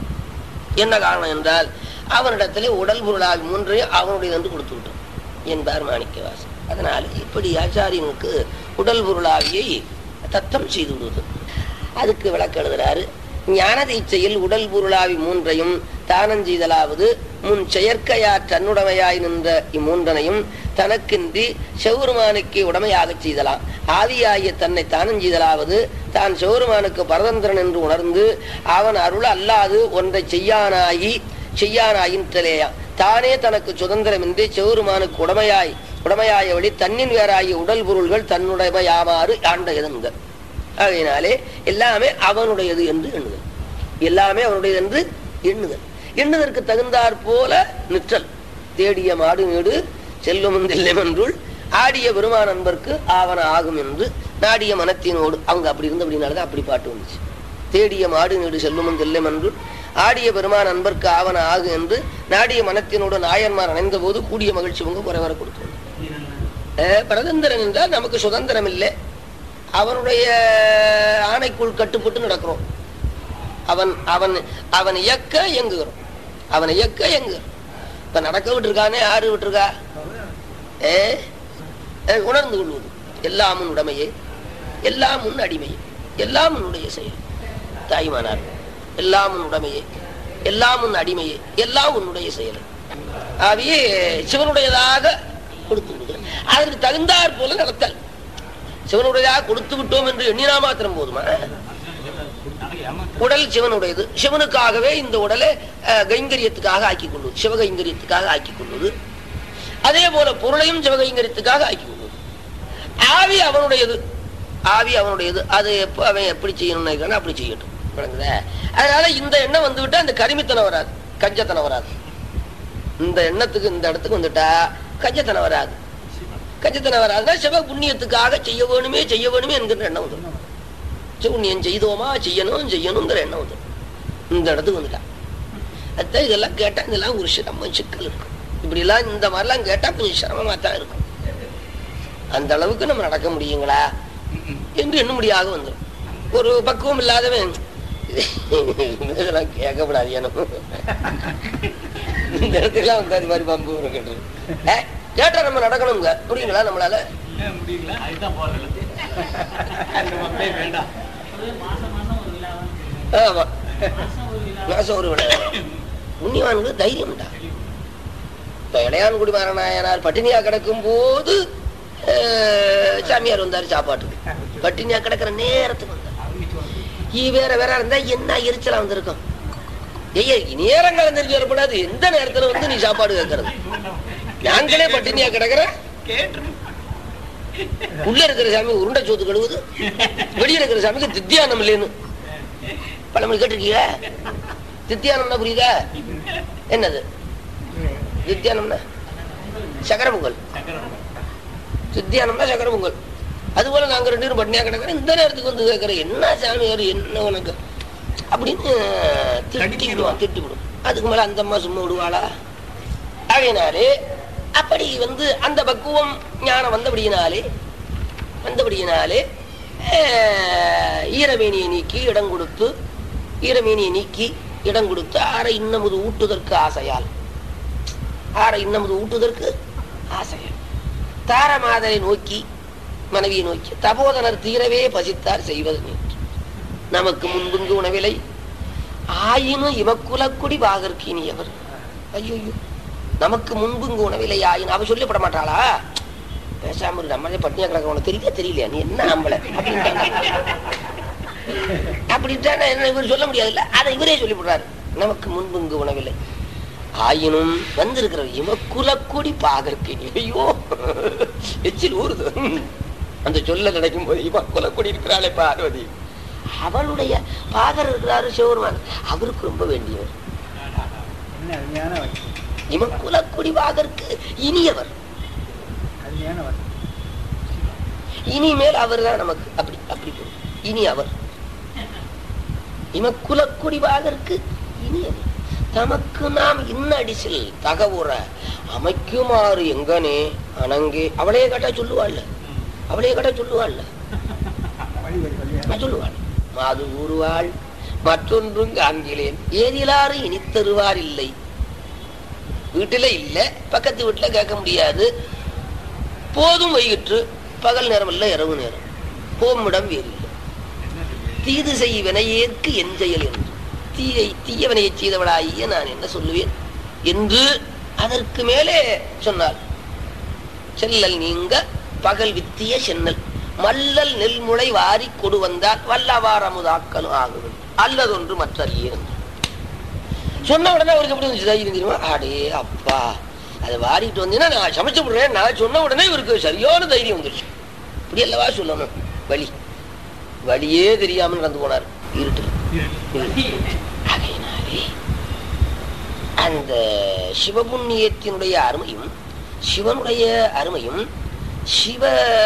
என்ன காரணம் என்றால் அவனிடத்திலே உடல் பொருளாக மூன்றையும் அவனுடைய என்று கொடுத்து விட்டான் என்பார் மாணிக்கவாசன் அதனால் இப்படி ஆச்சாரியனுக்கு உடல் பொருளாவியை தத்தம் செய்து விடுவது அதுக்கு விளக்க எழுதுறாரு ஞான தீட்சையில் உடல் பொருளாவி மூன்றையும் தானம் செய்தலாவது முன் செயற்கையாற் தன்னுடைமையாய் நின்ற இம்மூன்றனையும் தனக்கின்றி செவுருமானுக்கு உடமையாகச் செய்தலாம் ஆவியாகிய தன்னை தானம் செய்தலாவது தான் செவுருமானுக்கு பரதந்திரன் என்று உணர்ந்து அவன் அருள் அல்லாது ஒன்றை செய்யானாகி செய்யானாயின்றலேயா தானே தனக்கு சுதந்திரமின்றி செவுருமானுக்கு உடமையாய் உடமையாயபடி தன்னின் வேறாகிய உடல் பொருள்கள் தன்னுடைமையாமாறு ஆண்ட எதன்க ஆகையினாலே எல்லாமே அவனுடையது என்று எண்ணுதல் எல்லாமே அவனுடையது என்று எண்ணுதல் எண்ணுதற்கு தகுந்தாற் போல நிற்றல் தேடிய மாடு நீடு செல்வமும் தில்லைமென்றுள் ஆடிய பெருமான் நண்பர்க்கு ஆவன ஆகும் என்று நாடிய மனத்தினோடு அவங்க அப்படி இருந்த அப்படின்னாலதான் அப்படி பாட்டு வந்துச்சு தேடிய மாடு நீடு செல்வமும் தில்லைமென்றுள் ஆடிய பெருமான் நண்பர்க்கு ஆவன ஆகும் என்று நாடிய மனத்தினோடு நாயன்மார் அணைந்த போது கூடிய மகிழ்ச்சி உங்க குறைவர கொடுத்தோம் பிரதந்திரன் என்றால் நமக்கு சுதந்திரம் இல்லை அவனுடைய ஆணைக்குள் கட்டுப்பட்டு நடக்கிறோம் அவன் அவன் அவன் இயக்க இயங்குகிறோம் அவன் இயக்க இயங்குகிறோம் இப்ப நடக்க விட்டுருக்கானே யாரு விட்டுருக்கா ஏ ஏ, உணர்ந்து கொள்வது எல்லாம் உன் உடைமையே எல்லாம் உன் அடிமையே எல்லாம் உன்னுடைய செயல் தாய்மானார் எல்லாம் உன் உடைமையே எல்லாம் உன் அடிமையே எல்லாம் உன்னுடைய செயல் ஆவியே சிவனுடையதாக கொடுத்து விடுகிறேன் அதற்கு தகுந்தாற் போல நடத்தல் சிவனுடையதாக கொடுத்து விட்டோம் என்று எண்ணினா மாத்திரம் போதுமா உடல் சிவனுடையது சிவனுக்காகவே இந்த உடலை அஹ், கைங்கரியத்துக்காக ஆக்கி கொள்வது சிவகைங்கரியத்துக்காக ஆக்கி கொள்வது அதே போல பொருளையும் சிவகைங்கரியத்துக்காக ஆக்கி கொள்வது ஆவி அவனுடையது ஆவி அவனுடையது அது எப்ப அவன் எப்படி செய்யணும்னு நினைக்கிறானோ அப்படி செய்யட்டும் விளங்குதா? அதனால இந்த எண்ணம் வந்து விட்டா இந்த கரிமித்தனம் வராது கஞ்சத்தனம் வராது இந்த எண்ணத்துக்கு இந்த இடத்துக்கு வந்துட்டா கஞ்சத்தனம் வராது கஞ்சத்தனம் வராதுன்னா சிவ புண்ணியத்துக்காக செய்ய வேணுமே செய்ய வேணுமே என்கிற எண்ணம் வந்துடும் புண்ணியம் செய்தோமா செய்யணும் செய்யணுங்கிற எண்ணம் வந்துடும் இந்த இடத்துக்கு வந்துட்டா அதான் இதெல்லாம் கேட்டா இதெல்லாம் ஒரு சிரமம் சிக்கல் இருக்கும் இப்படி எல்லாம் இந்த மாதிரிலாம் கேட்டா கொஞ்சம் சிரமமா தான் இருக்கும் அந்த அளவுக்கு நம்ம நடக்க முடியுங்களா என்று எண்ணும்படியாக வந்துடும் ஒரு பக்குவம் இல்லாதவன் இதெல்லாம் கேட்கப்படாது எனக்கு இந்த இடத்துக்குலாம் வந்து அது மாதிரி பம்பு கேட்டு கேட்டா நம்ம நடக்கணுங்க புரியுங்களா நம்மளால முடியுங்களா அதுதான் போறது அந்த மக்களே வேண்டாம் ஆமா மாசம் ஒரு விட புண்ணியவானுக்கு தைரியம் உண்டா இப்ப இளையான்குடி மாறனாயனார் பட்டினியா கிடக்கும் போது அஹ், சாமியார் வந்தார் சாப்பாட்டுக்கு பட்டினியா கிடக்கிற நேரத்துக்கு வந்தார் ஈ வேற வேற இருந்தா என்ன எரிச்சலா வந்திருக்கும் ஐயா நேரம் கலந்துருக்கு வரக்கூடாது எந்த நேரத்துல வந்து நீ சாப்பாடு கேட்கறது நாங்களே பட்டினியா கிடக்குற கேட்டு உள்ள இருக்கிற சாமி உருண்டை சோத்து கழுவுது வெளியே இருக்கிற சாமிக்கு தித்தியானம் இல்லைன்னு பழமொழி கேட்டிருக்கீங்க தித்தியானம்னா புரியுதா என்னது தித்தியானம்னா சக்கர பொங்கல் சித்தியானம்னா சக்கர பொங்கல் அதுபோல நாங்க ரெண்டு பேரும் பட்டினியா கிடக்கிறோம் இந்த நேரத்துக்கு வந்து கேட்கறேன் என்ன சாமியார் என்ன உனக்கு அப்படின்னு திட்டி விடுவான் திட்டி விடும் அதுக்கு மேல அந்த அம்மா சும்மா விடுவாளா ஆகையினாலே அப்படி வந்து அந்த பக்குவம் ஞானம் வந்தபடியினாலே வந்தபடியினாலே அஹ், ஈரமேனியை நீக்கி இடம் கொடுத்து ஈரமேனியை நீக்கி இடம் கொடுத்து ஆரை இன்னமுது ஊட்டுதற்கு ஆசையால் ஆரை இன்னமுது ஊட்டுதற்கு ஆசையால் தாரமாதரை நோக்கி மனைவியை நோக்கி தபோதனர் தீரவே பசித்தார் செய்வது நேற்று நமக்கு முன்புங்கு உணவில்லை ஆயினும் இமக்குலக்குடி வாகற்கு இனியவர் ஐயோ நமக்கு முன்பு இங்கு உணவில்லையாயின் அவ சொல்லப்பட மாட்டாளா பேசாம இரு, நம்மளே பட்டினியா கிடக்க உனக்கு தெரியல தெரியலையா நீ என்ன ஆம்பளை அப்படின்ட்டாங்க அப்படின்ட்டா என்ன இவர் சொல்ல முடியாதுல்ல அதை இவரே சொல்லி போடுறாரு நமக்கு முன்பு இங்கு உணவில்லை ஆயினும் வந்திருக்கிற இமக்குலக்குடி பாகற்கு ஐயோ எச்சில் ஊறுது அந்த சொல்ல நினைக்கும் போது இமக்குலக்குடி இருக்கிறாளே பார்வதி அவளுடைய பாகர் இருக்கிறாரு சிவருமான் அவருக்கு ரொம்ப வேண்டியவர் என்ன அருமையான வாக்கு இமக்குலக்குடி பாகருக்கு இனியவர் அருமையான வாக்கு இனிமேல் அவர் தான் நமக்கு அப்படி அப்படி பொருள். இனி அவர் இமக்குலக்குடி பாகருக்கு இனியவர் தமக்கு நாம் இன்னடிசில் தகவுற அமைக்குமாறு எங்கனே அணங்கே அவளையே கேட்டா சொல்லுவாள்ல அவளையே கேட்டா சொல்லுவாள்ல வழி வழி வழியா நான் சொல்லுவாள் மாது கூறுவாள் மற்றொன்றும் காண்கிறேன் ஏதிலாறு இனி தருவார் இல்லை வீட்டுல இல்ல பக்கத்து வீட்டுல கேட்க முடியாது போதும் வைகிற்று பகல் நேரம் இல்ல இரவு நேரம் போமிடம் வேறு இல்லை தீது செய் வினையேற்கு என் செயல் என்று தீயை தீய வினையை செய்தவளாகிய நான் என்ன சொல்லுவேன் என்று அதற்கு மேலே சொன்னார் செல்லல் நீங்க பகல் வித்திய சென்னல் மல்லல் நெல்முளை வாரி கொடு வந்தால் வல்லவார் அமுதாக்கலும் ஆகும் அல்லதொன்று மற்றறியேன் சொன்ன உடனே அவருக்கு எப்படி இருந்துச்சு தைரியம் தெரியுமா அடே அப்பா அதை வாரிட்டு வந்தீங்கன்னா நான் சமைச்சு விடுறேன் நான் சொன்ன உடனே இவருக்கு சரியான தைரியம் வந்துருச்சு இப்படி அல்லவா சொல்லணும் வழி வழியே தெரியாம நடந்து போனார் இருட்டு ஆகையினாலே அந்த சிவபுண்ணியத்தினுடைய அருமையும் சிவனுடைய அருமையும் சிவ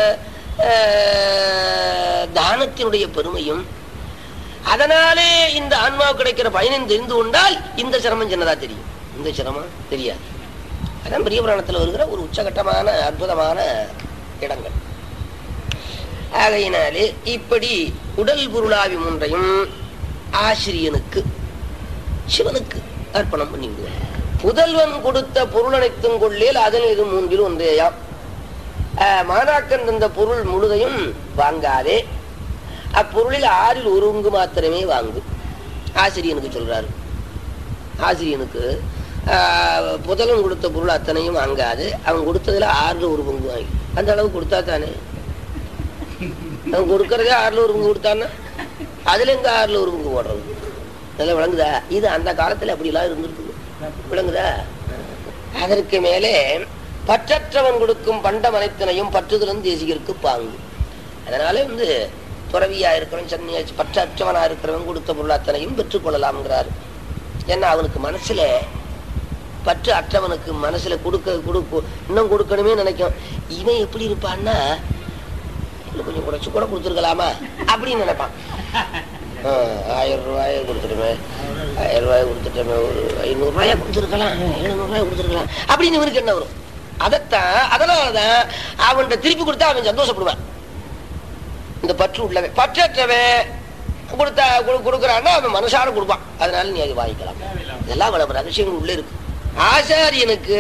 அஹ், தானத்தினுடைய பெருமையும் அதனாலே இந்த ஆன்மாவுக்கு கிடைக்கிற பயனும் தெரிந்து கொண்டால் இந்த சிரமம் சின்னதா தெரியும் இந்த சிரமம் தெரியாது அதான் பெரிய புராணத்தில் வருகிற ஒரு உச்சகட்டமான அற்புதமான இடங்கள் ஆகையினாலே இப்படி உடல் பொருளாவி மூன்றையும் ஆசிரியனுக்கு சிவனுக்கு அர்ப்பணம் பண்ணி விடுவார் புதல்வன் கொடுத்த பொருள் அனைத்தும் கொள்ளேல் அதன் இது மூன்றில் ஒன்றேயாம் ஆஹ், மாணாக்கன் தந்த பொருள் முழுதையும் வாங்காதே அப்பொருளில் ஆறில் ஒரு பங்கு மாத்திரமே வாங்கு ஆசிரியனுக்கு சொல்றாரு ஆசிரியனுக்கு ஆஹ், புதல்வன் கொடுத்த பொருள் அத்தனையும் வாங்காது அவன் கொடுத்ததுல ஆறுல ஒரு பங்கு வாங்கி அந்த அளவு கொடுத்தா தானே அவன் கொடுக்கறதே ஆறுல ஒரு பங்கு கொடுத்தான்னா அதுல எங்க ஆறுல ஒரு பங்கு போடுறது நல்லா விளங்குதா இது அந்த காலத்துல அப்படிலாம் இருந்திருக்குது விளங்குதா அதற்கு மேலே பற்றற்றவன் கொடுக்கும் பண்டம் அனைத்தனையும் பற்றுதலும் தேசிகருக்கு பாங்கு அதனால வந்து துறவியா இருக்கிறவன் சன்னியாசி பற்றற்றவனா இருக்கிறவன் கொடுத்த பொருள் அத்தனையும் பெற்றுக்கொள்ளலாம்ங்கிறாரு ஏன்னா அவனுக்கு மனசுல பற்று அற்றவனுக்கு மனசுல கொடுக்க கொடுக்க இன்னும் கொடுக்கணுமே நினைக்கும் இவன் எப்படி இருப்பான்னா இன்னும் கொஞ்சம் குறைச்சு கூட கொடுத்துருக்கலாமா அப்படின்னு நினைப்பான் ஆ, ஆயிரம் ரூபாயை கொடுத்துட்டுமே ஆயிரம் ரூபாய் கொடுத்துட்டோமே ஒரு ஐநூறு ரூபாயை கொடுத்துருக்கலாம் எழுநூறு ரூபாய் கொடுத்துருக்கலாம் அப்படின்னு இவனுக்கு என்ன வரும் அதைத்தான் அதனாலதான் அவன்கிட்ட திருப்பி கொடுத்தா அவன் சந்தோஷப்படுவான் இந்த பற்று உள்ளவன் பற்றற்றவன் கொடுத்தா கொடு- கொடுக்கறான்னா அவன் மனசார கொடுப்பான் அதனால நீ அதை வாங்கிக்கலாம் இதெல்லாம் அவ்வளவு ரகசியங்கள் உள்ள இருக்கு ஆசாரியனுக்கு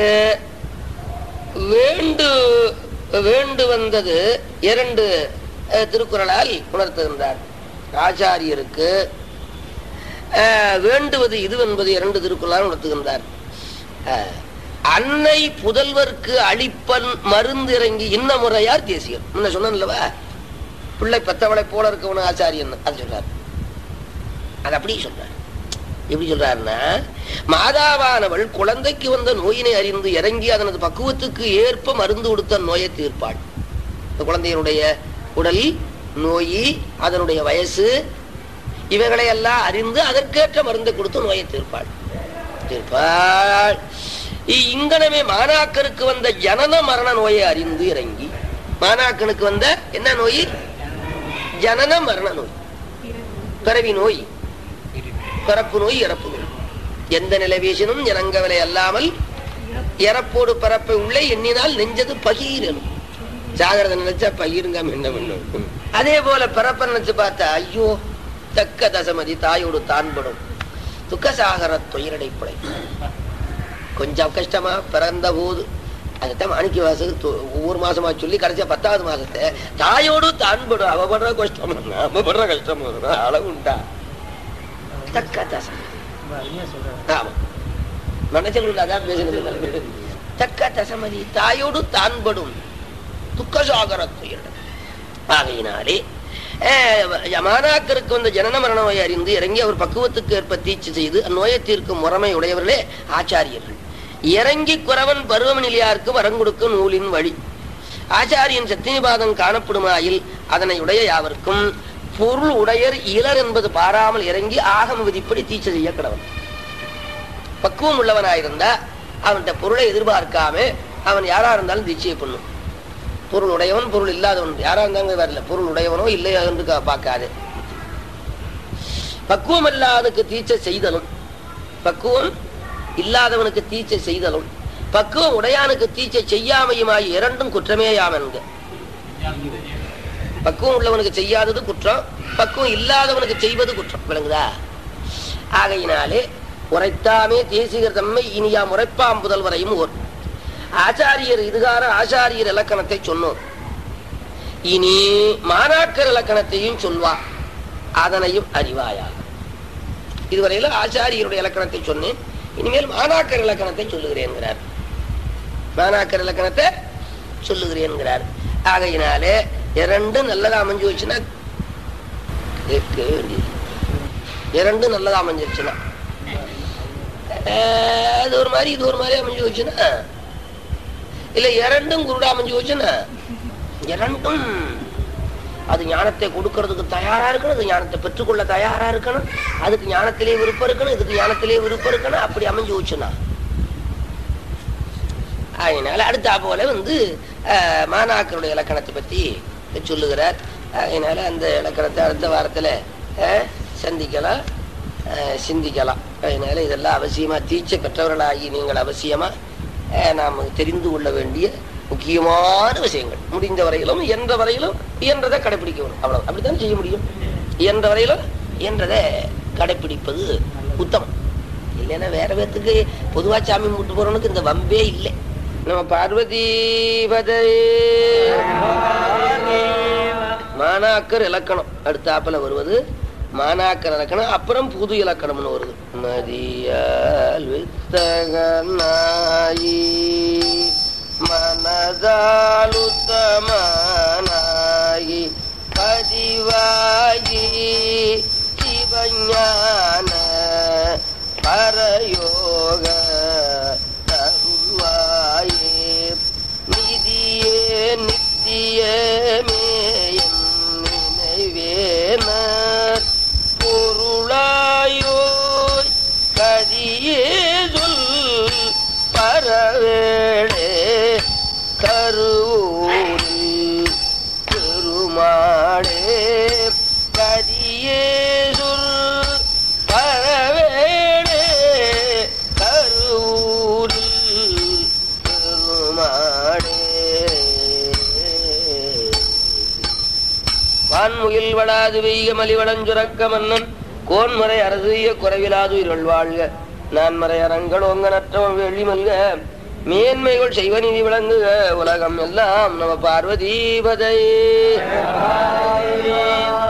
வேண்டு வேண்டு வந்தது இரண்டு அஹ், திருக்குறளால் உணர்த்துகின்றார் ஆச்சாரியருக்கு அஹ், வேண்டுவது இது என்பது இரண்டு திருக்குறளால் உணர்த்துகின்றார் அஹ், அன்னை புதல்வர்க்கு அளிப்பன் மருந்து இறங்கி இன்ன முறையார் தேசியர் முன்ன சொன்னேன்லவா பிள்ளை பெத்தவளை போல இருக்கவனு ஆச்சாரியன் அது சொல்றார் அது அப்படி சொல்றார் எப்படி சொல்றாருன்னா மாதாவானவள் குழந்தைக்கு வந்த நோயினை அறிந்து இறங்கி அதனது பக்குவத்துக்கு ஏற்ப மருந்து கொடுத்த நோயை தீர்ப்பாள் இந்த குழந்தையினுடைய உடல் நோய் அதனுடைய வயசு இவைகளை எல்லாம் அறிந்து அதற்கேற்ற மருந்தை கொடுத்து நோயை தீர்ப்பாள் தீர்ப்பாள் இ- இங்கனமே மாணாக்கருக்கு வந்த ஜனன மரண நோயை அறிந்து இறங்கி மாணாக்கனுக்கு வந்த என்ன நோய் ஜனன மரண நோய் பிறவி நோய் பிறப்பு நோய் இறப்பு நோய் எந்த நிலை வீசினும் இறங்கவில்லை அல்லாமல் இறப்போடு பிறப்பை உள்ளே எண்ணினால் நெஞ்சது பகீரனும் ஜாகிரதை நினைச்சா பகிருங்க என்ன பண்ணும் அதே போல பிறப்ப நினைச்சு பார்த்தா ஐயோ தக்க தசமதி தாயோடு தான்படும் துக்கசாகர துயரடை பிழை கொஞ்சம் கஷ்டமா பிறந்த போது அதுதான் மாணிக்க வாசகு து- ஒவ்வொரு மாசமா சொல்லி கடைசியா பத்தாவது மாசத்தை தாயோடு தான்படும் அவ படுற கஷ்டம் நாம படுற கஷ்டம் அளவு உண்டா தக்க தசம் ரொம்ப அருமையா சொல்றாரு ஆமா மனசல் அதான் பேசுனது தக்க தசமதி தாயோடு தான்படும் துக்கசாகரத்துயர் ஆகையினாலே அஹ், மாணாக்கருக்கு வந்த ஜனன மரண நோயை அறிந்து இறங்கி அவர் பக்குவத்துக்கு ஏற்ப தீட்சி செய்து அந்நோயை தீர்க்கும் முறைமை உடையவர்களே ஆச்சாரியர்கள் இறங்கி குறவன் பருவமநிலையாருக்கு வரங்கொடுக்கும் நூலின் வழி ஆச்சாரியன் சத்தியபாதம் காணப்படுமாயில் அதனை உடைய யாவருக்கும் பொருள் உடையர் இலர் என்பது பாராமல் இறங்கி ஆகம விதிப்படி தீட்சை செய்ய கடவன் பக்குவம் உள்ளவனாயிருந்தா அவன்கிட்ட பொருளை எதிர்பார்க்காம அவன் யாரா இருந்தாலும் தீட்சையை பண்ணும் பொருள் உடையவன் பொருள் இல்லாதவன் யாரா இருந்தாங்க வரல பொருள் உடையவனோ இல்லையோ என்று கா- பார்க்காது பக்குவம் இல்லாதவனுக்கு தீட்சை செய்தலும் பக்குவம் இல்லாதவனுக்கு தீட்சை செய்தலும் பக்குவம் உடையானுக்கு தீட்சை செய்யாமையுமாய் இரண்டும் குற்றமேயாம் என்க பக்குவம் உள்ளவனுக்கு செய்யாதது குற்றம் பக்குவம் இல்லாதவனுக்கு செய்வது குற்றம் விளங்குதா ஆகையினாலே உரைத்தாமே தேசிகர் தம்மை இனியா முறைப்பாம் புதல்வரையும் ஓர் ஆச்சாரியர் இதுகார ஆச்சாரியர் இலக்கணத்தை சொன்னோம் இனி மாணாக்கர் இலக்கணத்தையும் சொல்வா அதனையும் அறிவாயாக இதுவரையில ஆச்சாரியருடைய இலக்கணத்தை சொன்னேன் இனிமேல் மாணாக்கர் இலக்கணத்தை சொல்லுகிறேன்கிறார் மாணாக்கர் இலக்கணத்தை சொல்லுகிறேன்கிறார் ஆகையினாலே இரண்டு நல்லதா அமைஞ்சு வச்சுன்னா கேட்க வேண்டியது இரண்டு நல்லதா அமைஞ்சிருச்சுன்னா அஹ், அது ஒரு மாதிரி இது ஒரு மாதிரி அமைஞ்சு வச்சுன்னா இல்ல இரண்டும் குருடா அமைஞ்சு வச்சுன்னா இரண்டும் அது ஞானத்தை கொடுக்கறதுக்கு தயாரா இருக்கணும் அது ஞானத்தை பெற்றுக்கொள்ள தயாரா இருக்கணும் அதுக்கு ஞானத்திலே விருப்பம் இருக்கணும் இதுக்கு ஞானத்திலே விருப்பம் இருக்கணும் அப்படி அமைஞ்சு வச்சுனா அதனால அடுத்தா போல வந்து அஹ், மாணாக்கருடைய இலக்கணத்தை பத்தி சொல்லுகிறார் அதனால அந்த இலக்கணத்தை அடுத்த வாரத்துல அஹ், சந்திக்கலாம் அஹ், சிந்திக்கலாம் அதனால இதெல்லாம் அவசியமா தீட்சை பெற்றவர்களாகி நீங்கள் அவசியமா அஹ், நாம் தெரிந்து கொள்ள வேண்டிய முக்கியமான விஷயங்கள் முடிந்த வரையிலும் இயன்ற வரையிலும் இயன்றதை கடைபிடிக்கணும் அவ்வளவு அப்படித்தான் செய்ய முடியும் இயன்ற வரையிலும் இயன்றதை கடைபிடிப்பது உத்தமம் இல்லைன்னா வேற பேத்துக்கு பொதுவா சாமி முட்டு போறவனுக்கு இந்த வம்பே இல்லை நம்ம பார்வதி பதே மாணாக்கர் இலக்கணம் அடுத்தாப்புல வருவது மாணாக்கர் இலக்கணம் அப்புறம் புது இலக்கணம்னு வருது மதியால் வித்தகனாயி மனதால் உத்தமனாயி பதிவாயி சிவஞான பரயோக தருவாயே நிதியே நித்தியமே என் நினைவேன பொருளாயோய் கதியே சொல் பரவேடே கருவூரில் பெருமாளே கதியே சொல் பரவேடே கருவூரில் பெருமாளே வான்முகில் வடாது வெய்க மலிவளஞ்சுரக்க மன்னன் கோன்மறை அரசிய குறைவிலாது உயிர்கள் வாழ்க நான்மறை அரங்கள் ஒங்க நற்றவம் வெள்ளி மல்க மேன்மைகள் செய்வ நீதி விளங்குக உலகம் எல்லாம் நம பார்வதீபதை